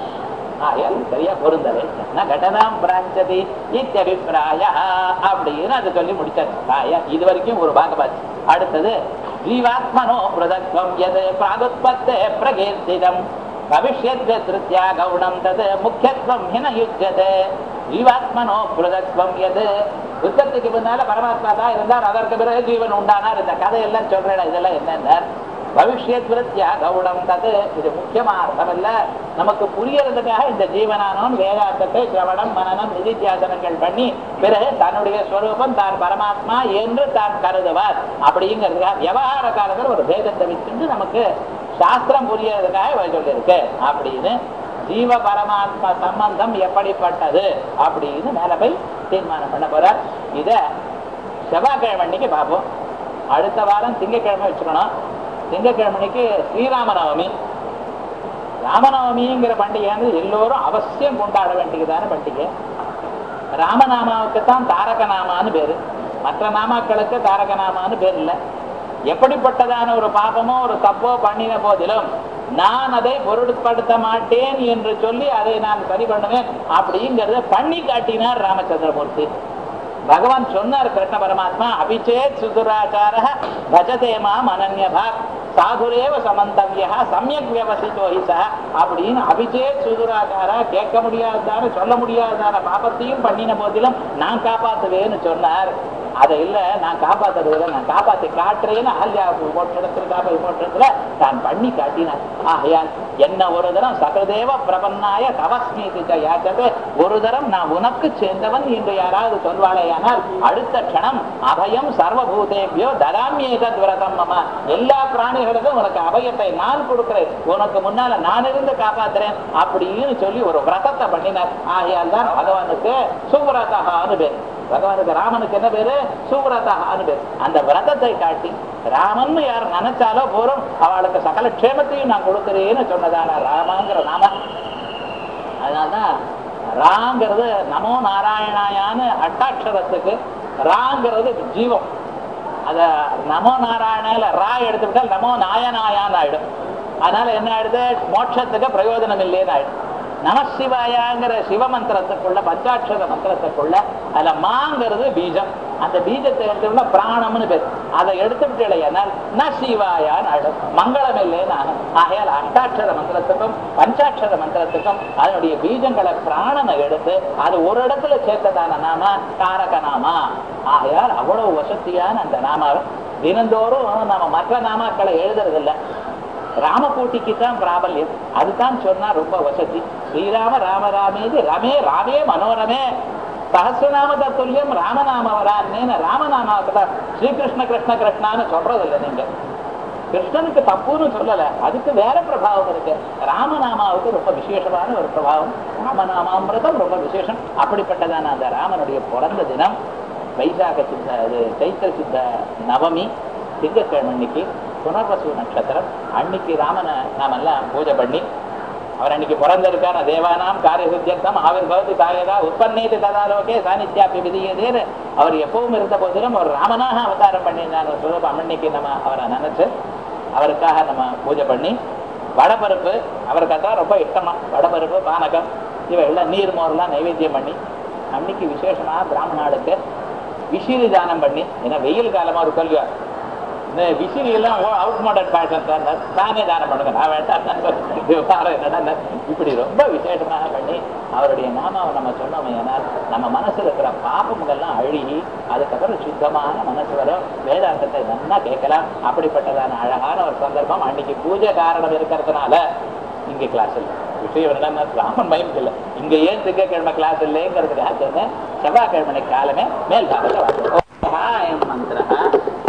ஆயால் சரியா பொருந்தது கடனாம் பிராஞ்சதி இத்தபிப்பிராய அப்படின்னு அதை சொல்லி முடிச்சாரு ஆயா இது வரைக்கும் ஒரு பாகபாச்சு அடுத்தது ஜீவாத்மனோ பிரதத்வம் எது பிராகுத்பத்தே பிரகீர்த்திதம் பவிஷ்யத் திருத்தியா கவுனம் தது முக்கியத்துவம் ஹின யுஜ்யதே ஜீவாத்மனோ பிரதத்வம் எது யுத்தத்துக்கு பின்னால பரமாத்மா தான் இருந்தார் அதற்கு பிறகு ஜீவன் உண்டானார் இந்த கதையெல்லாம் சொல்றேன் இதெல்லாம் என்னென்ன பவிஷ்யத் விருத்தியா கவுடம் தது இது முக்கியமா அர்த்தம் இல்ல நமக்கு புரியறதுக்காக இந்த ஜீவனானோன் வேதாந்தத்தை சிரவணம் மனநம் நிதித்தியாசனங்கள் பண்ணி பிறகு தன்னுடைய ஸ்வரூபம் தான் பரமாத்மா என்று தான் கருதுவார் அப்படிங்கிறதுக்காக விவகார காலத்தில் ஒரு பேதத்தை வச்சுட்டு நமக்கு சாஸ்திரம் புரியறதுக்காக சொல்லியிருக்கு அப்படின்னு ஜீவ பரமாத்மா சம்பந்தம் எப்படிப்பட்டது அப்படின்னு மேல போய் தீர்மானம் பண்ண போறார் இத செவ்வாய்க்கிழமை அன்னைக்கு பார்ப்போம் அடுத்த வாரம் திங்கக்கிழமை வச்சுக்கணும் திங்கக்கிழமைக்கு ஸ்ரீராமநவமி ராமநவமிங்கிற பண்டிகையானது எல்லோரும் அவசியம் கொண்டாட வேண்டியதான பண்டிகை ராமநாமாவுக்கு தான் தாரக நாமான்னு பேரு மற்ற நாமாக்களுக்கு தாரக நாமான்னு பேர் இல்லை எப்படிப்பட்டதான ஒரு பாபமோ ஒரு தப்போ பண்ணின போதிலும் நான் அதை பொருட்படுத்த மாட்டேன் என்று சொல்லி அதை நான் சரி பண்ணுவேன் அப்படிங்கிறத பண்ணி காட்டினார் ராமச்சந்திரமூர்த்தி பகவான் சொன்னார் கிருஷ்ண பரமாத்மா அபிச்சேத் சுதுராச்சார பஜதே மாம் அனன்யபாக் சாதுரேவ சமந்தவியா சமயக் வியவசித்தோ ஹி சஹ அப்படின்னு அபிச்சேத் சுதுராச்சாரா கேட்க முடியாததான சொல்ல முடியாததான பாபத்தையும் பண்ணின போதிலும் நான் காப்பாத்துவேன்னு சொன்னார் அதை இல்ல நான் காப்பாத்துறது இல்லை நான் காப்பாத்தி காட்டுறேன்னு அஹல்யா மோட்சத்துல காப்பா மோட்சத்துல நான் பண்ணி காட்டினார் ஆகையால் என்ன ஒரு தரம் சகதேவ பிரபன்னாய தவஸ்மீதி ச யாச்சதே ஒரு தரம் நான் உனக்கு சேர்ந்தவன் என்று யாராவது சொல்வாளேயானால் அடுத்த க்ஷணம் அபயம் சர்வபூதேபியோ ததாமியேதத் விரதம் மம எல்லா பிராணிகளுக்கும் உனக்கு அபயத்தை நான் கொடுக்கிறேன் உனக்கு முன்னால நான் இருந்து காப்பாத்துறேன் அப்படின்னு சொல்லி ஒரு விரதத்தை பண்ணினார் ஆகையால் தான் பகவானுக்கு சுவிரதகான்னு பேர் பகவானுக்கு ராமனுக்கு என்ன பேரு சுவிரதகான்னு பேர் அந்த விரதத்தை காட்டி ராமன் யார் நினைச்சாலோ போறோம் அவளுக்கு சகல க்ஷேமத்தையும் நான் கொடுக்கிறேன்னு சொன்னதான ராமாங்கிற நாம அதனால்தான் ராங்கிறது நமோ நாராயணாயான்னு அட்டாட்சரத்துக்கு ராங்கிறது ஜீவம் அத நமோ நாராயணால ரா எடுத்துவிட்டால் நமோ நாயனாயான்னு ஆயிடும் அதனால என்ன ஆயிடுது மோட்சத்துக்கு பிரயோஜனம் இல்லைன்னு ஆயிடும் நமசிவாயாங்கிற சிவமந்திரத்துக்குள்ள பஞ்சாட்சர மந்திரத்துக்குள்ள அதுல மாங்கிறது பீஜம் அந்த பீஜத்தை எடுத்துட்டா பிராணம்னு பேர் அதை எடுத்துவிட்டு இல்லையானால் ந சிவாயான்னு ஆயிடும் மங்களம் இல்லைன்னு ஆகும் ஆகையால் அஷ்டாட்சர மந்திரத்துக்கும் பஞ்சாட்சர மந்திரத்துக்கும் அதனுடைய பீஜங்களை பிராணனை எடுத்து அது ஒரு இடத்துல சேர்த்ததான நாம காரக நாமா ஆகையால் அவ்வளவு வசதியான அந்த நாமாவை தினந்தோறும் நம்ம மற்ற நாமாக்களை எழுதுறதில்லை ராமகோட்டிக்கு தான் பிராபல்யம் அதுதான் சொன்னா ரொம்ப வசதி ஸ்ரீராம ராமராமேதி ரமே ராமே மனோரமே சகசிரநாம தத்துல்யம் ராமநாம வரான்னு ராமநாமாவுக்கு தான் ஸ்ரீகிருஷ்ண கிருஷ்ண கிருஷ்ணான்னு சொல்றதில்லை நீங்க கிருஷ்ணனுக்கு தப்புன்னு சொல்லல அதுக்கு வேற பிரபாவம் இருக்கு ராமநாமாவுக்கு ரொம்ப விசேஷமான ஒரு பிரபாவம் ராமநாமாமிரதம் ரொம்ப விசேஷம் அப்படிப்பட்டதான அந்த ராமனுடைய பிறந்த தினம் வைசாக சித்த இது சைத்திர சித்த நவமி திங்கட்கிழமை அன்னைக்கு புனர்வசு நட்சத்திரம் அன்னைக்கு ராமனை நாமெல்லாம் பூஜை பண்ணி அவர் அன்னைக்கு பிறந்திருக்கான தேவானாம் காரிய சித்தியர்த்தம் அவர் பவதி காரியதா உற்பத்தேது ததாலோகே சாநித்யாப்பி விதியதேன்னு அவர் எப்பவும் இருந்த போதிலும் அவர் ராமனாக அவதாரம் பண்ணியிருந்தார் ஒரு சுரூபம் அன்னைக்கு நம்ம அவரை நினைச்சு அவருக்காக நம்ம பூஜை பண்ணி வடபருப்பு அவருக்கு அதான் ரொம்ப இஷ்டமா வடபருப்பு பானகம் இவையெல்லாம் நீர் மோர்லாம் நைவேத்தியம் பண்ணி அன்னைக்கு விசேஷமா பிராமணாளுக்கு விசிறி தானம் பண்ணி ஏன்னா வெயில் காலமா ஒரு சொல்லுவார் இந்த விசிறி எல்லாம் அவுட் மாடர்ன் ஃபேஷன் தான் தானே தானம் பண்ணுங்க நான் வேண்டாம் விவகாரம் என்னடா இப்படி ரொம்ப விசேஷமாக பண்ணி அவருடைய நாமாவை நம்ம சொன்னோம் ஏனால் நம்ம மனசுல இருக்கிற பாப்பங்கள்லாம் அழுகி அதுக்கப்புறம் சுத்தமான மனசு வரும் வேதாந்தத்தை நல்லா கேட்கலாம் அப்படிப்பட்டதான அழகான ஒரு சந்தர்ப்பம் அன்னைக்கு பூஜை காரணம் இருக்கிறதுனால இங்க கிளாஸ் இல்லை விஷயம் என்னன்னா ராமன் மயம் இல்லை இங்க ஏன் திங்கக்கிழமை கிளாஸ் இல்லைங்கிறதுக்காக சொன்னேன் செவ்வாய்க்கிழமை காலமே மேல் பாகத்தை வாங்க மந்திரா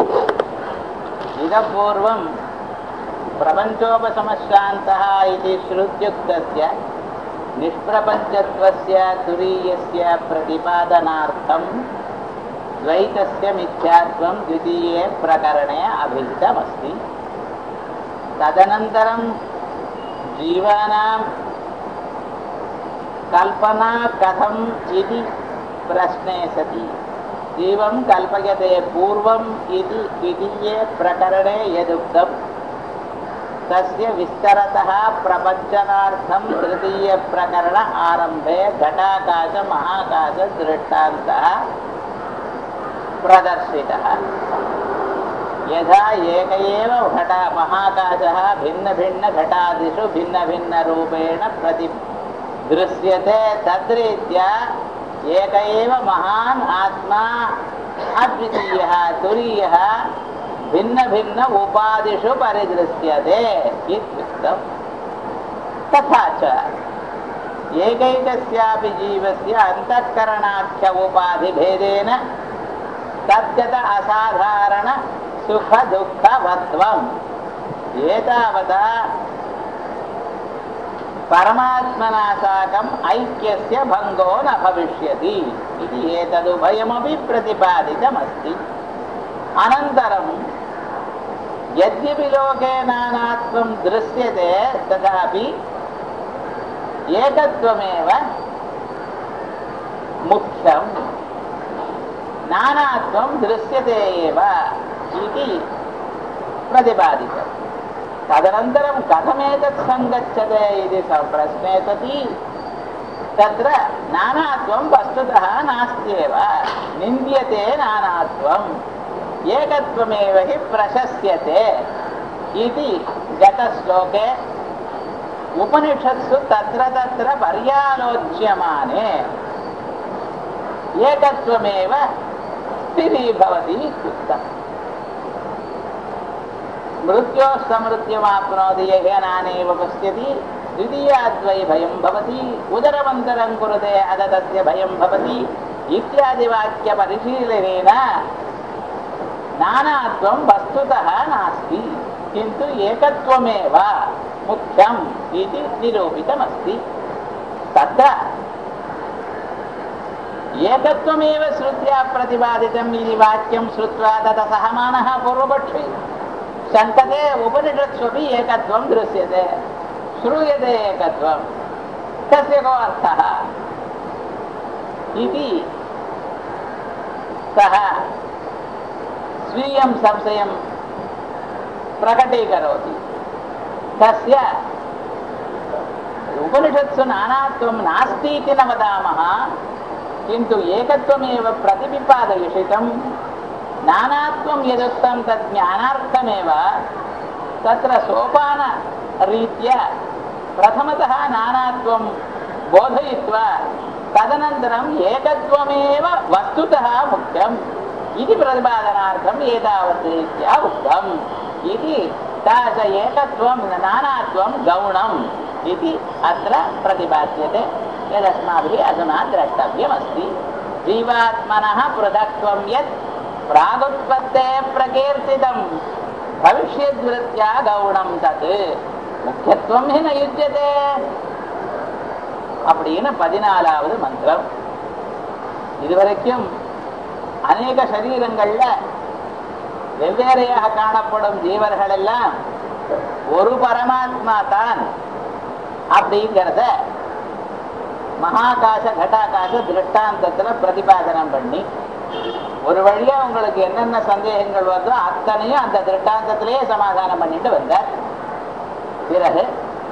इतपूर्वं प्रपञ्चोपशमश्रान्तः इति श्रुत्युक्तस्य निष्प्रपञ्चत्वस्य तुरीयस्य प्रतिपादनार्थं द्वैतस्य मिथ्यात्वं द्वितीये प्रकरणे अभिहितमस्ति तदनन्तरं जीवानां कल्पना कथम् इति प्रश्ने सति जीवं कल्पयते पूर्वम् इति द्वितीये प्रकरणे यदुक्तं तस्य विस्तरतः प्रपञ्चनार्थं तृतीयप्रकरण आरम्भे घटाकाशमहाकाशदृष्टान्तः प्रदर्शितः यथा एक एव घटा महाकाशः भिन्नभिन्नघटादिषु भिन्नभिन्नरूपेण प्रति दृश्यते तद्रीत्या एक एव महान् आत्मा अद्वितीयः तुरीयः भिन्नभिन्न उपाधिषु परिदृश्यते इत्युक्तम् तथा च एकैकस्यापि जीवस्य अन्तःकरणाख्य उपाधिभेदेन तद्गत असाधारण सुखदुःखवत्वम् एतावता परमात्मना साकम् ऐक्यस्य भङ्गो न भविष्यति इति एतदुभयमपि प्रतिपादितमस्ति अनन्तरं यद्यपि लोके नानात्वं दृश्यते तथापि एकत्वमेव मुख्यम् முக்கியம் நானாத்வம் திருஷ்யते एव इति प्रतिपादितम् तदनन्तरं कथमेतत् सङ्गच्छते इति स प्रश्ने सति तत्र नानात्वं वस्तुतः नास्त्येव निन्द्यते नानात्वम् एकत्वमेव हि प्रशस्यते इति गतश्लोके उपनिषत्सु तत्र तत्र पर्यालोच्यमाने एकत्वमेव स्थिरीभवति उक्तम् मृत्योस्तमृत्युमाप्नोति यः नानेव पश्यति द्वितीयाद्वै भयं भवति उदरमन्तरं कुरुते अद तस्य भयं भवति इत्यादिवाक्यपरिशीलनेन नानात्वं वस्तुतः नास्ति किन्तु एकत्वमेव मुख्यम् इति निरूपितमस्ति तत्र एकत्वमेव श्रुत्या प्रतिपादितम् इति वाक्यं श्रुत्वा ततः सहमानः पूर्वपक्षी शङ्कते उपनिषत्स्वपि एकत्वं दृश्यते श्रूयते एकत्वं तस्य को अर्थः इति सः स्वीयं संशयं प्रकटीकरोति तस्य उपनिषत्सु नानात्वं नास्ति इति न वदामः किन्तु एकत्वमेव प्रतिपिपादयिषितं नानात्वं यदुक्तं तत् ज्ञानार्थमेव तत्र सोपानरीत्या प्रथमतः नानात्वं बोधयित्वा तदनन्तरम् एकत्वमेव वस्तुतः मुख्यम् इति प्रतिपादनार्थम् एतावत् रीत्या उक्तम् इति तादृश एकत्वं नानात्वं गौणम् इति अत्र प्रतिपाद्यते यदस्माभिः अधुना द्रष्टव्यमस्ति जीवात्मनः पृथक्त्वं यत् प्रागुत्पत्तेः प्रकीर्तितं भविष्यद्वृत्त्या गौणं तत् முக்கியத்துவம் ஹி ந யுஜ்யதே அப்படின்னு பதினாலாவது மந்திரம் இதுவரைக்கும் அநேக சரீரங்கள்ல வெவ்வேறையாக காணப்படும் ஜீவர்கள் எல்லாம் ஒரு பரமாத்மா தான் அப்படிங்கிறத மகாகாச கட்டாகாச திருஷ்டாந்தத்துல பிரதிபாதனம் பண்ணி ஒரு வழியா உங்களுக்கு என்னென்ன சந்தேகங்கள் வருதோ அத்தனையும் அந்த திருஷ்டாந்தத்திலேயே சமாதானம் பண்ணிட்டு வந்தார் பிறகு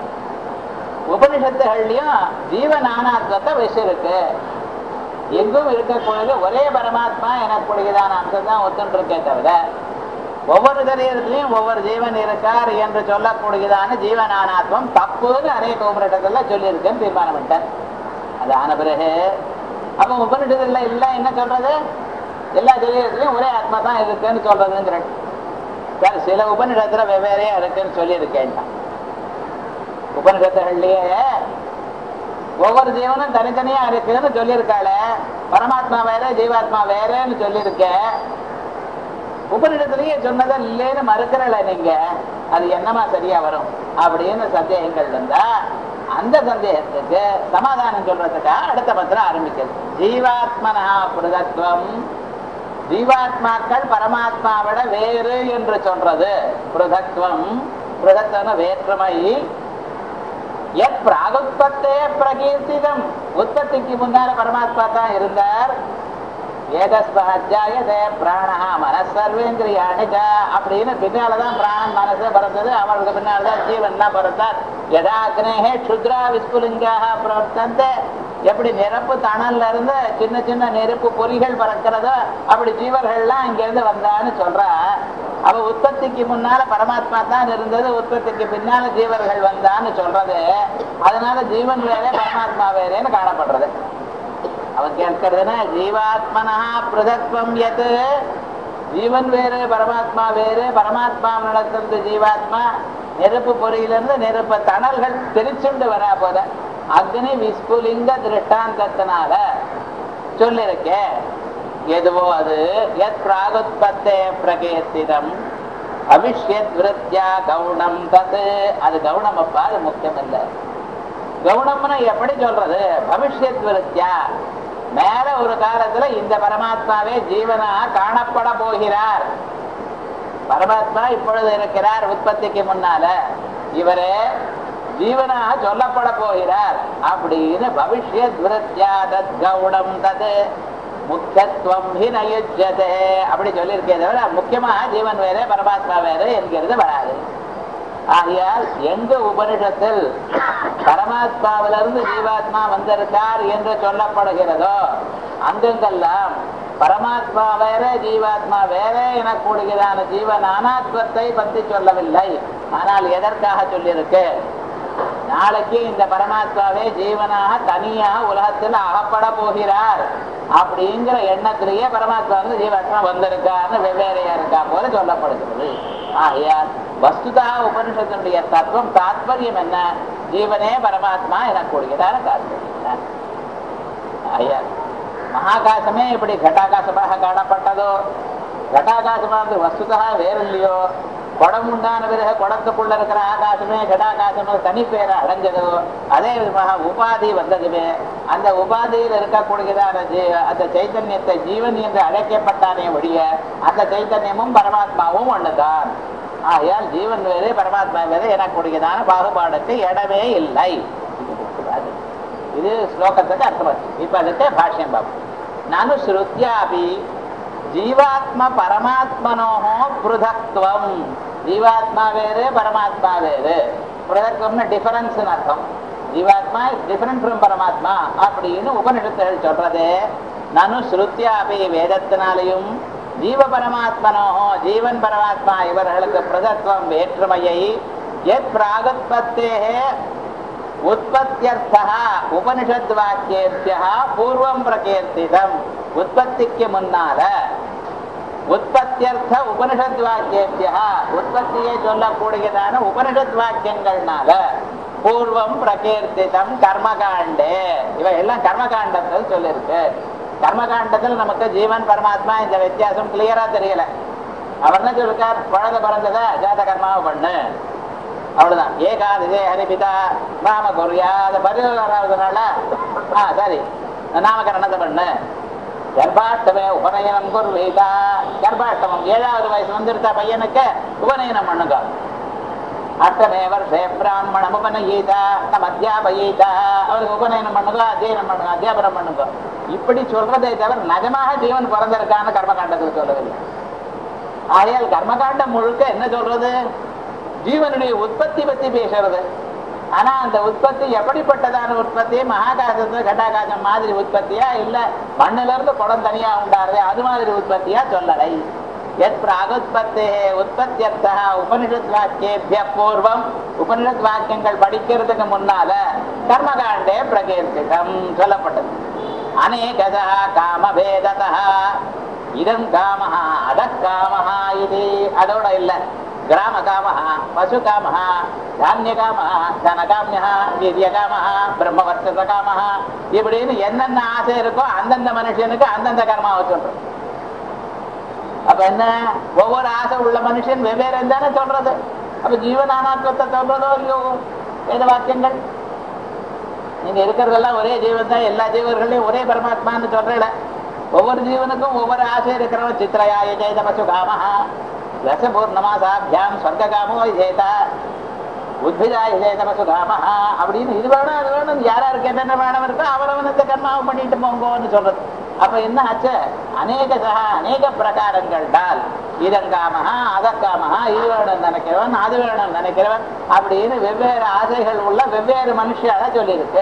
உபனிஷத்துகள்லயும் ஜீவ நானாத்வத்தை வச்சிருக்கு எங்கும் இருக்கக்கூடியது ஒரே பரமாத்மா எனக்கூடியதான அம்சம் தான் ஒத்துன்னு இருக்கே தவிர ஒவ்வொரு சரீரத்திலையும் ஒவ்வொரு ஜீவன் இருக்கார் என்று சொல்லக்கூடியதான ஜீவனானாத்வம் தப்புன்னு அநேக உபனிஷத்துல சொல்லியிருக்குன்னு தீர்மானம் பண்ணிட்டார் அது ஆன பிறகு அப்ப உபனிஷத்துல எல்லாம் என்ன சொல்றது எல்லா சரீரத்திலையும் ஒரே ஆத்மா தான் இருக்குன்னு சொல்றதுங்கிற சார் சில உபனிஷத்துல வெவ்வேறையா இருக்குன்னு சொல்லியிருக்கேன் உபனிஷத்துகள்லயே ஒவ்வொரு ஜீவனும் தனித்தனியா இருக்குன்னு சொல்லியிருக்காள பரமாத்மா வேற ஜீவாத்மா வேறன்னு சொல்லியிருக்க உபனிடத்திலேயே சொன்னதை இல்லைன்னு மறுக்கிறல நீங்க அது என்னமா சரியா வரும் அப்படின்னு சந்தேகங்கள் இருந்தா அந்த சந்தேகத்துக்கு சமாதானம் சொல்றதுக்காக அடுத்த பத்திரம் ஆரம்பிக்கிறது ஜீவாத்மனா புருதத்துவம் ஜீவாத்மாக்கள் பரமாத்மாவிட வேறு என்று சொல்றது புருதத்துவம் புருதத்துவம் வேற்றுமை எத் பிராகுத்பத்தே பிரகீர்த்திதம் உற்பத்திக்கு முன்னால பரமாத்மா தான் இருந்தார் ஏதஸ்மஜாயதே பிராணா மனசர்வேந்திரியாணி அப்படின்னு பின்னாலதான் பிராணன் மனசு பிறந்தது அவருக்கு பின்னால்தான் ஜீவன் தான் பிறந்தார் யதா அக்னேகே க்ஷுத்ரா விஸ்புலிங்காக பிரவர்த்தந்தே எப்படி நெருப்பு தணல்ல இருந்து சின்ன சின்ன நெருப்பு பொறிகள் பறக்கிறதோ அப்படி ஜீவர்கள்லாம் இங்க இருந்து வந்தான்னு சொல்றா அவ உற்பத்திக்கு முன்னால பரமாத்மா தான் இருந்தது உற்பத்திக்கு பின்னால ஜீவர்கள் வந்தான்னு சொல்றது அதனால ஜீவன் வேற பரமாத்மா வேறேன்னு காணப்படுறது அவன் கேட்கறதுன்னா ஜீவாத்மனா பிரதத்வம் எது ஜீவன் வேறு பரமாத்மா வேறு பரமாத்மா நடத்துறது ஜீவாத்மா நெருப்பு பொறியிலிருந்து நெருப்பு தணல்கள் தெரிச்சுண்டு வரா போத அக்னி விஸ்புலிங்க திருஷ்டாந்தத்தினால சொல்லிருக்கேன் எதுவோ அது எத் பிராகுத்பத்தே பிரகீர்த்திதம் பவிஷ்யத் விருத்தியா கவுனம் தது அது கவுனம் அப்பா அது முக்கியம் இல்லை கவுனம்னு எப்படி சொல்றது பவிஷ்யத் விருத்தியா மேல ஒரு காலத்துல இந்த பரமாத்மாவே ஜீவனா காணப்பட போகிறார் பரமாத்மா இப்பொழுது இருக்கிறார் உற்பத்திக்கு முன்னால இவரே ஜீவனாக சொல்லப்பட போகிறார் அப்படின்னு பவிஷ்யத் விருத்தியா தத் கவுடம் தது முக்கியத்துவம் ஹி நயுஜ்யதே அப்படி சொல்லியிருக்கே தவிர முக்கியமாக ஜீவன் வேற பரமாத்மா வேற என்கிறது வராது ஆகையால் எங்க உபனிஷத்தில் பரமாத்மாவிலிருந்து ஜீவாத்மா வந்திருக்கார் என்று சொல்லப்படுகிறதோ அங்கெங்கெல்லாம் பரமாத்மா வேற ஜீவாத்மா வேற எனக்கூடியதான ஜீவன் அனாத்வத்தை பற்றி சொல்லவில்லை ஆனால் எதற்காக சொல்லியிருக்கு நாளைக்கு இந்த பரமாத்மாவே ஜீவனாக தனியாக உலகத்தில் அகப்பட போகிறார் அப்படிங்கிற எண்ணத்திலேயே பரமாத்மா வந்து ஜீவாத்மா வந்திருக்காருன்னு வெவ்வேறையா இருக்கா போல சொல்லப்படுகிறது ஆகையால் வஸ்துதா உபனிஷத்தினுடைய தத்துவம் தாத்பரியம் என்ன ஜீவனே பரமாத்மா எனக்கூடியதான தாத்பரியம் ஆகையால் மகாகாசமே இப்படி கட்டாகாசமாக காணப்பட்டதோ கட்டாகாசமானது வஸ்துதா வேறில்லையோ குடம் உண்டான பிறகு குடத்துக்குள்ள இருக்கிற ஆகாசமே கடாகாசம் தனி பேரை அடைஞ்சதோ அதே விதமாக உபாதி வந்ததுமே அந்த உபாதியில் இருக்கக்கூடியதான ஜீ- அந்த சைத்தன்யத்தை ஜீவன் என்று அழைக்கப்பட்டானே ஒழிய அந்த சைத்தன்யமும் பரமாத்மாவும் ஒண்ணுதான் ஆகையால் ஜீவன் வேறு பரமாத்மா வேறு எனக்கூடியதான பாகுபாடுக்கு இடமே இல்லை அது. இது ஸ்லோகத்துக்கு அர்த்தம் இப்ப அதுக்கு பாஷ்யம் பார்ப்போம் நானு ஸ்ருத்யாபி ஜீவாத்ம பரமாத்மனோஹோ பிருதக்துவம் ஜீவாத்மா வேறு பரமாத்மா வேறு பிருதக்துவம்னு டிஃபரன்ஸ் அர்த்தம் ஜீவாத்மா டிஃபரன்ட் ஃப்ரம் பரமாத்மா அப்படின்னு உபனிஷத்துகள் சொல்றதே நானு ஸ்ருத்யாபி வேதத்தினாலையும் ஜீவ பரமாத்மனோஹோ ஜீவன் பரமாத்மா இவர்களுக்கு பிரதத்துவம் வேற்றுமையை எத் பிராகுத்பத்தேஹே உற்பத்தியர்த்தः உபனிஷத் வாக்கியேபியः பூர்வம் பிரகீர்த்திதம் உற்பத்திக்கு முன்னால உற்பத்தியர்த்த உபனிஷத் வாக்கியேபியः உற்பத்தியை சொல்லக்கூடியதான உபனிஷத் வாக்கியங்கள்னால பூர்வம் பிரகீர்த்திதம் கர்மகாண்டே இவை எல்லாம் கர்மகாண்டத்தில் சொல்லியிருக்கு கர்மகாண்டத்தில் நமக்கு ஜீவன் பரமாத்மா இந்த வித்தியாசம் கிளியரா தெரியல அவர் என்ன சொல்லிருக்கார் குழந்தை பிறந்ததை ஜாத கர்மாவை பண்ணு அவ்வளவுதான் ஏகாதசே ஹரிபிதா நாம குறியாத பதினாறாவதுனால ஆ சரி நாமகரணத்தை பண்ணு கர்ப்பாஷ்டமே உபநயனம் குர்வீதா கர்ப்பாஷ்டமம் ஏழாவது வயசு வந்துருத்தா பையனுக்கு உபநயனம் பண்ணுங்க அஷ்டமே வருஷே பிராமணம் உபநயீதா நம்ம அத்தியாபயீதா அவருக்கு உபநயனம் பண்ணுங்க அத்தியனம் பண்ணுங்க அத்தியாபனம் பண்ணுங்க இப்படி சொல்றதே தவிர நிஜமாக ஜீவன் பிறந்திருக்கான்னு கர்மகாண்டத்தில் சொல்லவில்லை ஆகையால் கர்மகாண்டம் முழுக்க என்ன சொல்றது ஜீவனுடைய உற்பத்தி பத்தி பேசுறது ஆனா அந்த உற்பத்தி எப்படிப்பட்டதான உற்பத்தி மகாகாசத்துல கட்டாகாசம் மாதிரி உற்பத்தியா இல்ல மண்ணுல இருந்து குடம் தனியா உண்டாருது அது மாதிரி உற்பத்தியா சொல்லலை எத் பிராகுத்பத்தே உற்பத்தியர்த்தா உபனிஷத் வாக்கியேபிய பூர்வம் உபனிஷத் வாக்கியங்கள் படிக்கிறதுக்கு முன்னால கர்மகாண்டே பிரகீர்த்திதம் சொல்லப்பட்டது அநேகதா காமபேததா இதம் காமஹா அதக் காமஹா இது அதோட இல்ல கிராம காமஹா பசு காமஹா தானிய காமஹா தன காமியா வீரிய காமஹா பிரம்ம வர்ஷத காமஹா இப்படின்னு என்னென்ன ஆசை இருக்கோ அந்தந்த மனுஷனுக்கு அந்தந்த கர்மாவை சொல்றோம் அப்ப என்ன ஒவ்வொரு ஆசை உள்ள மனுஷன் வெவ்வேறு தானே சொல்றது அப்ப ஜீவனானாத்வத்தை சொல்றதோ இல்லையோ வேத வாக்கியங்கள் நீங்க இருக்கிறதெல்லாம் ஒரே ஜீவன் தான் எல்லா ஜீவர்களையும் ஒரே பரமாத்மான்னு சொல்றேன் ஒவ்வொரு ஜீவனுக்கும் ஒவ்வொரு ஆசை இருக்கிறவன் சித்திரயாய ஜெயத பசு காமஹா ரசபூர்ணமாசாபியாம் சொர்க்காமோ ஜெயதா உத்பிதாய ஜெயதமசு காமஹா அப்படின்னு இது வேணும் அது வேணும் யாராருக்கு என்னென்ன வேணும் இருக்கோ அவரவனத்தை கர்மாவை பண்ணிட்டு போங்கோன்னு சொல்றது அப்ப என்ன ஆச்சு அநேக சக அநேக பிரகாரங்கள்டால் இதங்காமஹா அதற்காமஹா இது வேணும் நினைக்கிறவன் அது வேணும் நினைக்கிறவன் அப்படின்னு வெவ்வேறு ஆசைகள் உள்ள வெவ்வேறு மனுஷால சொல்லியிருக்கு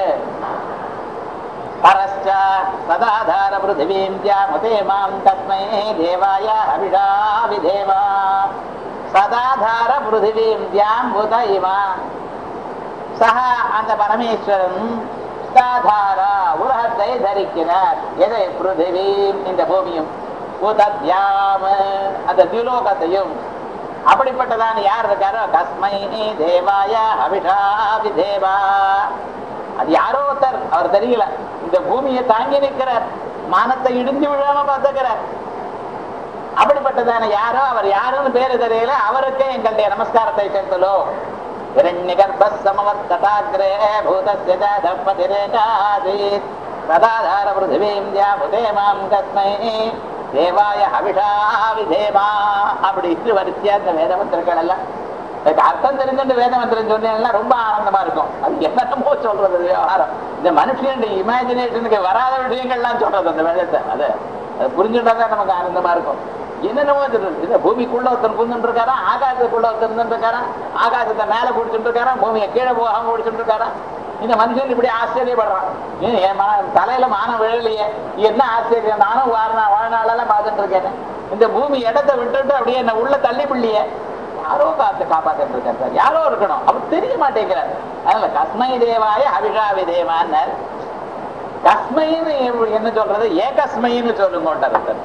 பரஸ்ச சதாதார பிருத்திவீம் தியாமுதே மாம் தஸ்மை தேவாய அபிஷா விதேவா சதாதார பிருத்திவீம் தியாம் புத இமா சஹ அந்த பரமேஸ்வரன் சதாதாரா உலகத்தை தரிக்கிறார் எதை பிருத்திவீம் இந்த பூமியும் புதத்யாம அந்த திலோகத்தையும் அப்படிப்பட்டதான் யார் இருக்காரோ கஸ்மை தேவாய அபிஷா விதேவா அது யாரோ ஒருத்தர் அவர் தெரியல இந்த பூமியை தாங்கி நிற்கிறார் மானத்தை இடிஞ்சு விழாம பார்த்துக்கிறார் அப்படிப்பட்டதான யாரோ அவர் யாருன்னு பேரு தெரியல அவருக்கே எங்களுடைய நமஸ்காரத்தை செலுத்தலோ இரண்யகர்ப்பமவத்ததாகிரே பூதஸ்ய தம்பதிரேகாதீத் சதாதார பிருத்திவீம் தியாபுதே மாம் கஸ்மை தேவாய ஹவிஷா விதேமா அப்படி இட்டு வரிசையா இந்த வேதமந்திரங்கள் எல்லாம் அதுக்கு அர்த்தம் தெரிஞ்சுட்டு வேத மந்திரம் சொன்னீங்கன்னா ரொம்ப ஆனந்தமா இருக்கும் அது என்னமோ சொல்றது விவகாரம் இந்த மனுஷனுடைய இமேஜினேஷனுக்கு வராத விஷயங்கள்லாம் சொல்றது அந்த வேதத்தை அது அது புரிஞ்சுட்டா தான் நமக்கு ஆனந்தமா இருக்கும் என்னென்னமோ சொல்றது இந்த பூமிக்குள்ள ஒருத்தர் புரிஞ்சுட்டு இருக்காரா ஆகாசத்துக்குள்ள ஒருத்தர் இருந்துட்டு இருக்காரா ஆகாசத்தை மேல பிடிச்சிட்டு இருக்காரா பூமியை கீழே போகாம பிடிச்சிட்டு இருக்காரா இந்த மனுஷன் இப்படி ஆச்சரியப்படுறான் ஏன் என் மன தலையில மானம் விழலையே என்ன ஆச்சரியம் நானும் வாழ்நா வாழ்நாளெல்லாம் பார்த்துட்டு இருக்கேன் இந்த பூமி இடத்தை விட்டுட்டு அப்படியே என்ன உள்ள தள்ளி பிள்ளையே யாரோ காத்து காப்பாத்திட்டு இருக்காரு சார் யாரோ இருக்கணும் அவர் தெரிய மாட்டேங்கிறார் அதனால கஸ்மை தேவாய அபிஷாவி தேவான்னார் கஸ்மைன்னு என்ன சொல்றது ஏகஸ்மைன்னு சொல்லுங்கோட்டார் சார்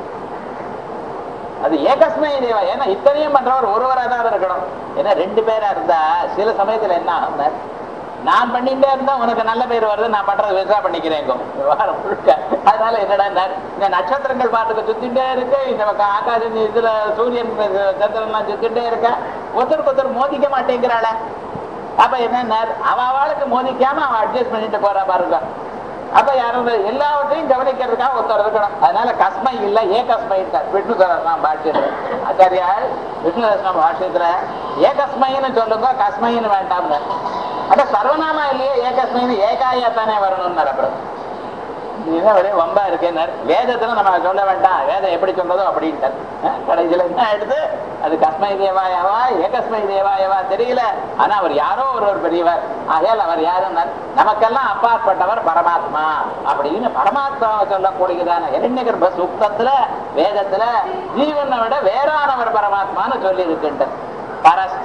அது ஏகஸ்மை தேவா ஏன்னா இத்தனையும் பண்றவர் ஒருவரா தான் இருக்கணும் ஏன்னா ரெண்டு பேரா இருந்தா சில சமயத்துல என்ன ஆகும் நான் பண்ணிட்டே இருந்தா உனக்கு நல்ல பேர் வருது நான் பண்றது விசா பண்ணிக்கிறேன் விவகாரம் முழுக்க அதனால என்னடா இந்த நட்சத்திரங்கள் பாட்டுக்கு சுத்திட்டே இருக்கு இந்த பக்கம் ஆகாசம் இதுல சூரியன் சந்திரன்லாம் சுத்திட்டே இருக்க ஒருத்தருக்கு ஒருத்தர் மோதிக்க மாட்டேங்கிறாள அப்ப என்ன அவ அவளுக்கு மோதிக்காம அவன் அட்ஜஸ்ட் பண்ணிட்டு போறா பாருங்க அப்ப யாரும் எல்லாவற்றையும் கவனிக்கிறதுக்காக ஒருத்தர் இருக்கணும் அதனால கஸ்மை இல்ல ஏ கஸ்மை விஷ்ணு சரஸ்லாம் பாஷ்யத்துல ஆச்சாரியால் விஷ்ணு சரஸ்லாம் பாஷ்யத்துல ஏகஸ்மைன்னு சொல்லுங்க கஸ்மைன்னு வேண்டாம் அட சர்வநாமா இல்லையே ஏகஸ்மைன்னு ஏகாயா தானே வரணும்னு அப்புறம் இதுதான் ஒரே வம்பா இருக்கேன்னார் வேதத்துல நம்ம சொல்ல வேண்டாம் வேதம் எப்படி சொல்றதோ அப்படின்ட்டார் கடைசியில என்ன எடுத்து அது கஸ்மை தேவாயவா ஏகஸ்மை தேவாயவா தெரியல ஆனா அவர் யாரோ ஒரு ஒரு பெரியவர் ஆகையால் அவர் யாருன்னார் நமக்கெல்லாம் அப்பாற்பட்டவர் பரமாத்மா அப்படின்னு பரமாத்மாவை சொல்லக்கூடியதான இரண்ய கர்ப்ப சூக்தத்துல வேதத்துல ஜீவனை விட வேறானவர் பரமாத்மான்னு சொல்லி இருக்கின்றது பரஸ்ட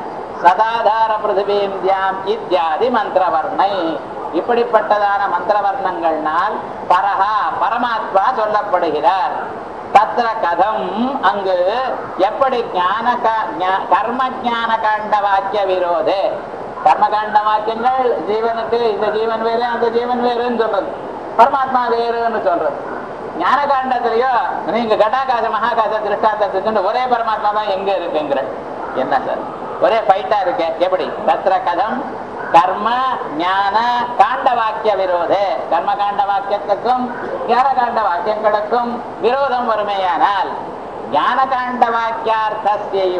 சதாதார பிருத்திவீந்தியாம் இத்தியாதி மந்திரவர்ணை இப்படிப்பட்டதான மந்திரவர்ணங்கள்னால் பரஹா பரமாத்மா சொல்லப்படுகிறார் தத்திர கதம் அங்கு எப்படி ஞான கர்ம ஞான காண்ட வாக்கிய விரோதே கர்மகாண்ட வாக்கியங்கள் ஜீவனுக்கு இந்த ஜீவன் வேறு அந்த ஜீவன் வேறுன்னு சொல்றது பரமாத்மா வேறுன்னு சொல்றது ஞான காண்டத்திலேயோ நீங்க கடாகாச மகாகாச திருஷ்டாந்தத்துக்கு ஒரே பரமாத்மா தான் எங்க இருக்குங்கிற என்ன சார் ஒரே ஃபைட்டா இருக்கு எப்படி தத்திர கதம் கர்ம ஞான காண்ட வாக்கிய விரோதே கர்ம காண்ட வாக்கியத்துக்கும் ஞான காண்ட வாக்கியங்களுக்கும் விரோதம் வருமேயானால் ஞான காண்ட வாக்கியார்த்தஸ்யைவ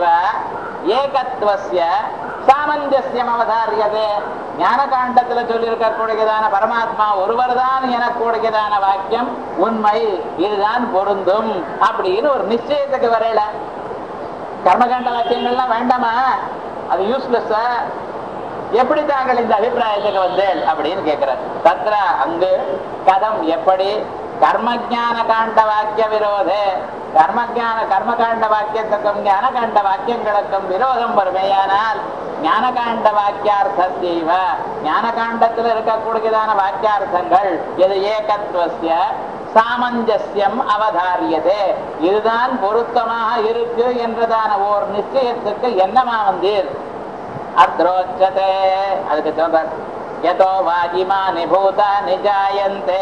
ஏகத்துவசிய சாமஞ்சசியம் அவதாரியதே ஞான காண்டத்துல சொல்லி இருக்கக்கூடியதான பரமாத்மா ஒருவர் தான் எனக்கூடியதான வாக்கியம் உண்மை இதுதான் பொருந்தும் அப்படின்னு ஒரு நிச்சயத்துக்கு வரையில கர்மகாண்ட வாக்கியங்கள்லாம் வேண்டாமா அது யூஸ்லெஸ் எப்படி தாங்கள் இந்த அபிப்பிராயத்துக்கு வந்தேன் அப்படின்னு கேட்கிறார் தத்ர அங்கு கதம் எப்படி கர்மஜான காண்ட வாக்கிய விரோதே கர்மஜான கர்மகாண்ட வாக்கியத்துக்கும் ஞான காண்ட வாக்கியங்களுக்கும் விரோதம் வருமையானால் ஞான காண்ட வாக்கியார்த்தத்தீவ ஞான காண்டத்தில் இருக்கக்கூடியதான வாக்கியார்த்தங்கள் எது ஏகத்துவசிய சாமஞ்சசியம் அவதாரியதே இதுதான் பொருத்தமாக இருக்கு என்றதான ஓர் நிச்சயத்துக்கு என்னமா வந்தீர் அத்ரோச்சதே அதுக்கு சொல்றார் யதோ வாஜிமானி பூதானி ஜாயந்தே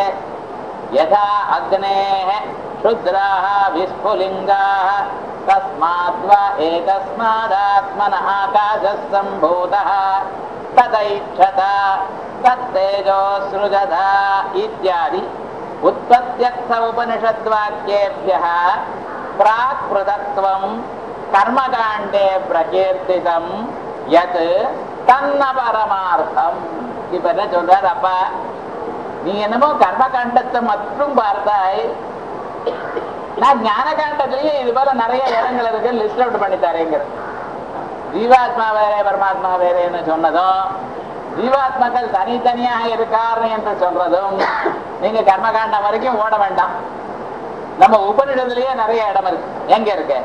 யதா அக்னேः क्षुद्राः विस्फुलिङ्गाः तस्माद्वा एतस्मादात्मन आकाशः सम्भूतः तदैक्षता तत्तेजो सृजता इत्यादि उत्पत्त्यर्थ उपनिषद्वाक्येभ्यः प्राक्पृतत्वं कर्मकाण्डे प्रकीर्तितं यत् தன்ன பரமார்த்தம் இப்ப என்ன சொல்றாரு அப்பா நீ என்னமோ கர்ம காண்டத்தை மட்டும் பார்த்தாய் நான் ஞான காண்டத்திலேயே இது போல நிறைய இடங்கள் இருக்கு லிஸ்ட் அவுட் பண்ணி தரேங்கிற ஜீவாத்மா வேற பரமாத்மா வேறேன்னு சொன்னதும் ஜீவாத்மாக்கள் தனித்தனியாக இருக்கார் என்று சொல்றதும் நீங்க கர்மகாண்டம் வரைக்கும் ஓட வேண்டாம் நம்ம உபனிடத்திலேயே நிறைய இடம் இருக்கு எங்க இருக்கு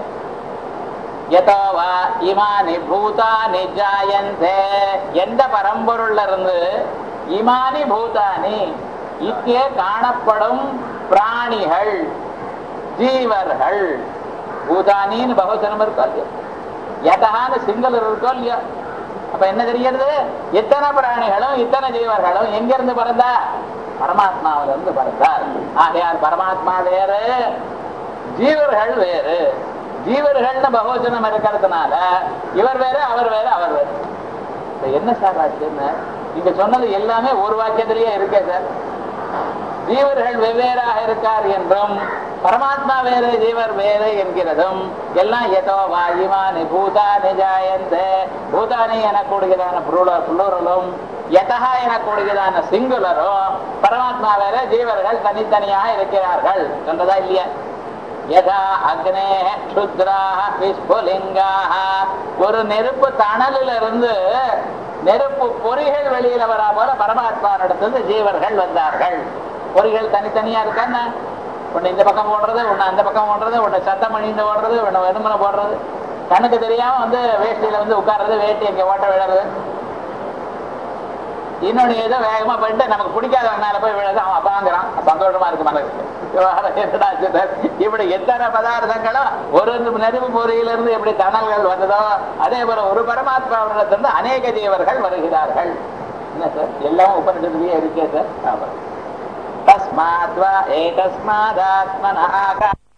யதோ வா இமானி பூதானி ஜாயந்தே எந்த பரம்பொருள்ல இருந்து இமானி பூதானி இங்கே காணப்படும் பிராணிகள் ஜீவர்கள் பூதானின்னு பகுசனம் இருக்கோ இல்லையோ யதான்னு சிங்களர் இருக்கோ இல்லையோ அப்ப என்ன தெரிகிறது இத்தனை பிராணிகளும் இத்தனை ஜீவர்களும் எங்க இருந்து பிறந்தா பரமாத்மாவில இருந்து பிறந்தார் ஆகையால் பரமாத்மா வேறு ஜீவர்கள் வேறு ஜீவர்கள்னு பகவச்சனம் இருக்கிறதுனால இவர் வேறு அவர் வேறு அவர் வேறு இப்ப என்ன சார் ஆச்சுன்னு நீங்க சொன்னது எல்லாமே ஒரு வாக்கியத்திலேயே இருக்கே சார் ஜீவர்கள் வெவ்வேறாக இருக்கார் என்றும் பரமாத்மா வேறு ஜீவர் வேறு என்கிறதும் எல்லாம் எதோ வாயுமானி பூதானி ஜாயந்தே பூதானி எனக்கூடியதான புளூரலும் யதா எனக்கூடியதான சிங்குலரும் பரமாத்மா வேற ஜீவர்கள் தனித்தனியாக இருக்கிறார்கள் சொன்னதா இல்லையா யதா அக்னே க்ஷுத்ராக விஸ்புலிங்காக ஒரு நெருப்பு தணலில் இருந்து நெருப்பு பொறிகள் வெளியில வரா போல பரமாத்மா நடத்தது ஜீவர்கள் வந்தார்கள் பொறிகள் தனித்தனியா இருக்கான்னு ஒண்ணு இந்த பக்கம் ஓடுறது ஒண்ணு அந்த பக்கம் ஓடுறது ஒண்ணு சத்தம் அணிந்து ஓடுறது ஒண்ணு வெறுமனை போடுறது கண்ணுக்கு தெரியாம வந்து வேஷ்டியில வந்து உட்கார்றது வேட்டி இங்க ஓட்ட விழுறது இன்னொன்னு ஏதோ வேகமா போயிட்டு நமக்கு பிடிக்காதவங்க மேல போய் விழுது அவன் அப்பாங்கிறான் சந்தோஷமா இருக்கு மனதுக்கு விவகாரம் என்னடாச்சு சார்? இப்படி எத்தனை பதார்த்தங்களும் ஒரு நெருப்பு பொறியில இருந்து எப்படி தணல்கள் வந்ததோ அதே போல ஒரு பரமாத்மாவிடத்திலிருந்து அநேக ஜீவர்கள் வருகிறார்கள் என்ன சார் எல்லாம் உபனிஷத்துலயே இருக்கே சார் ஆமா. தஸ்மாத் வா ஏகஸ்மாதாத்மன ஆகா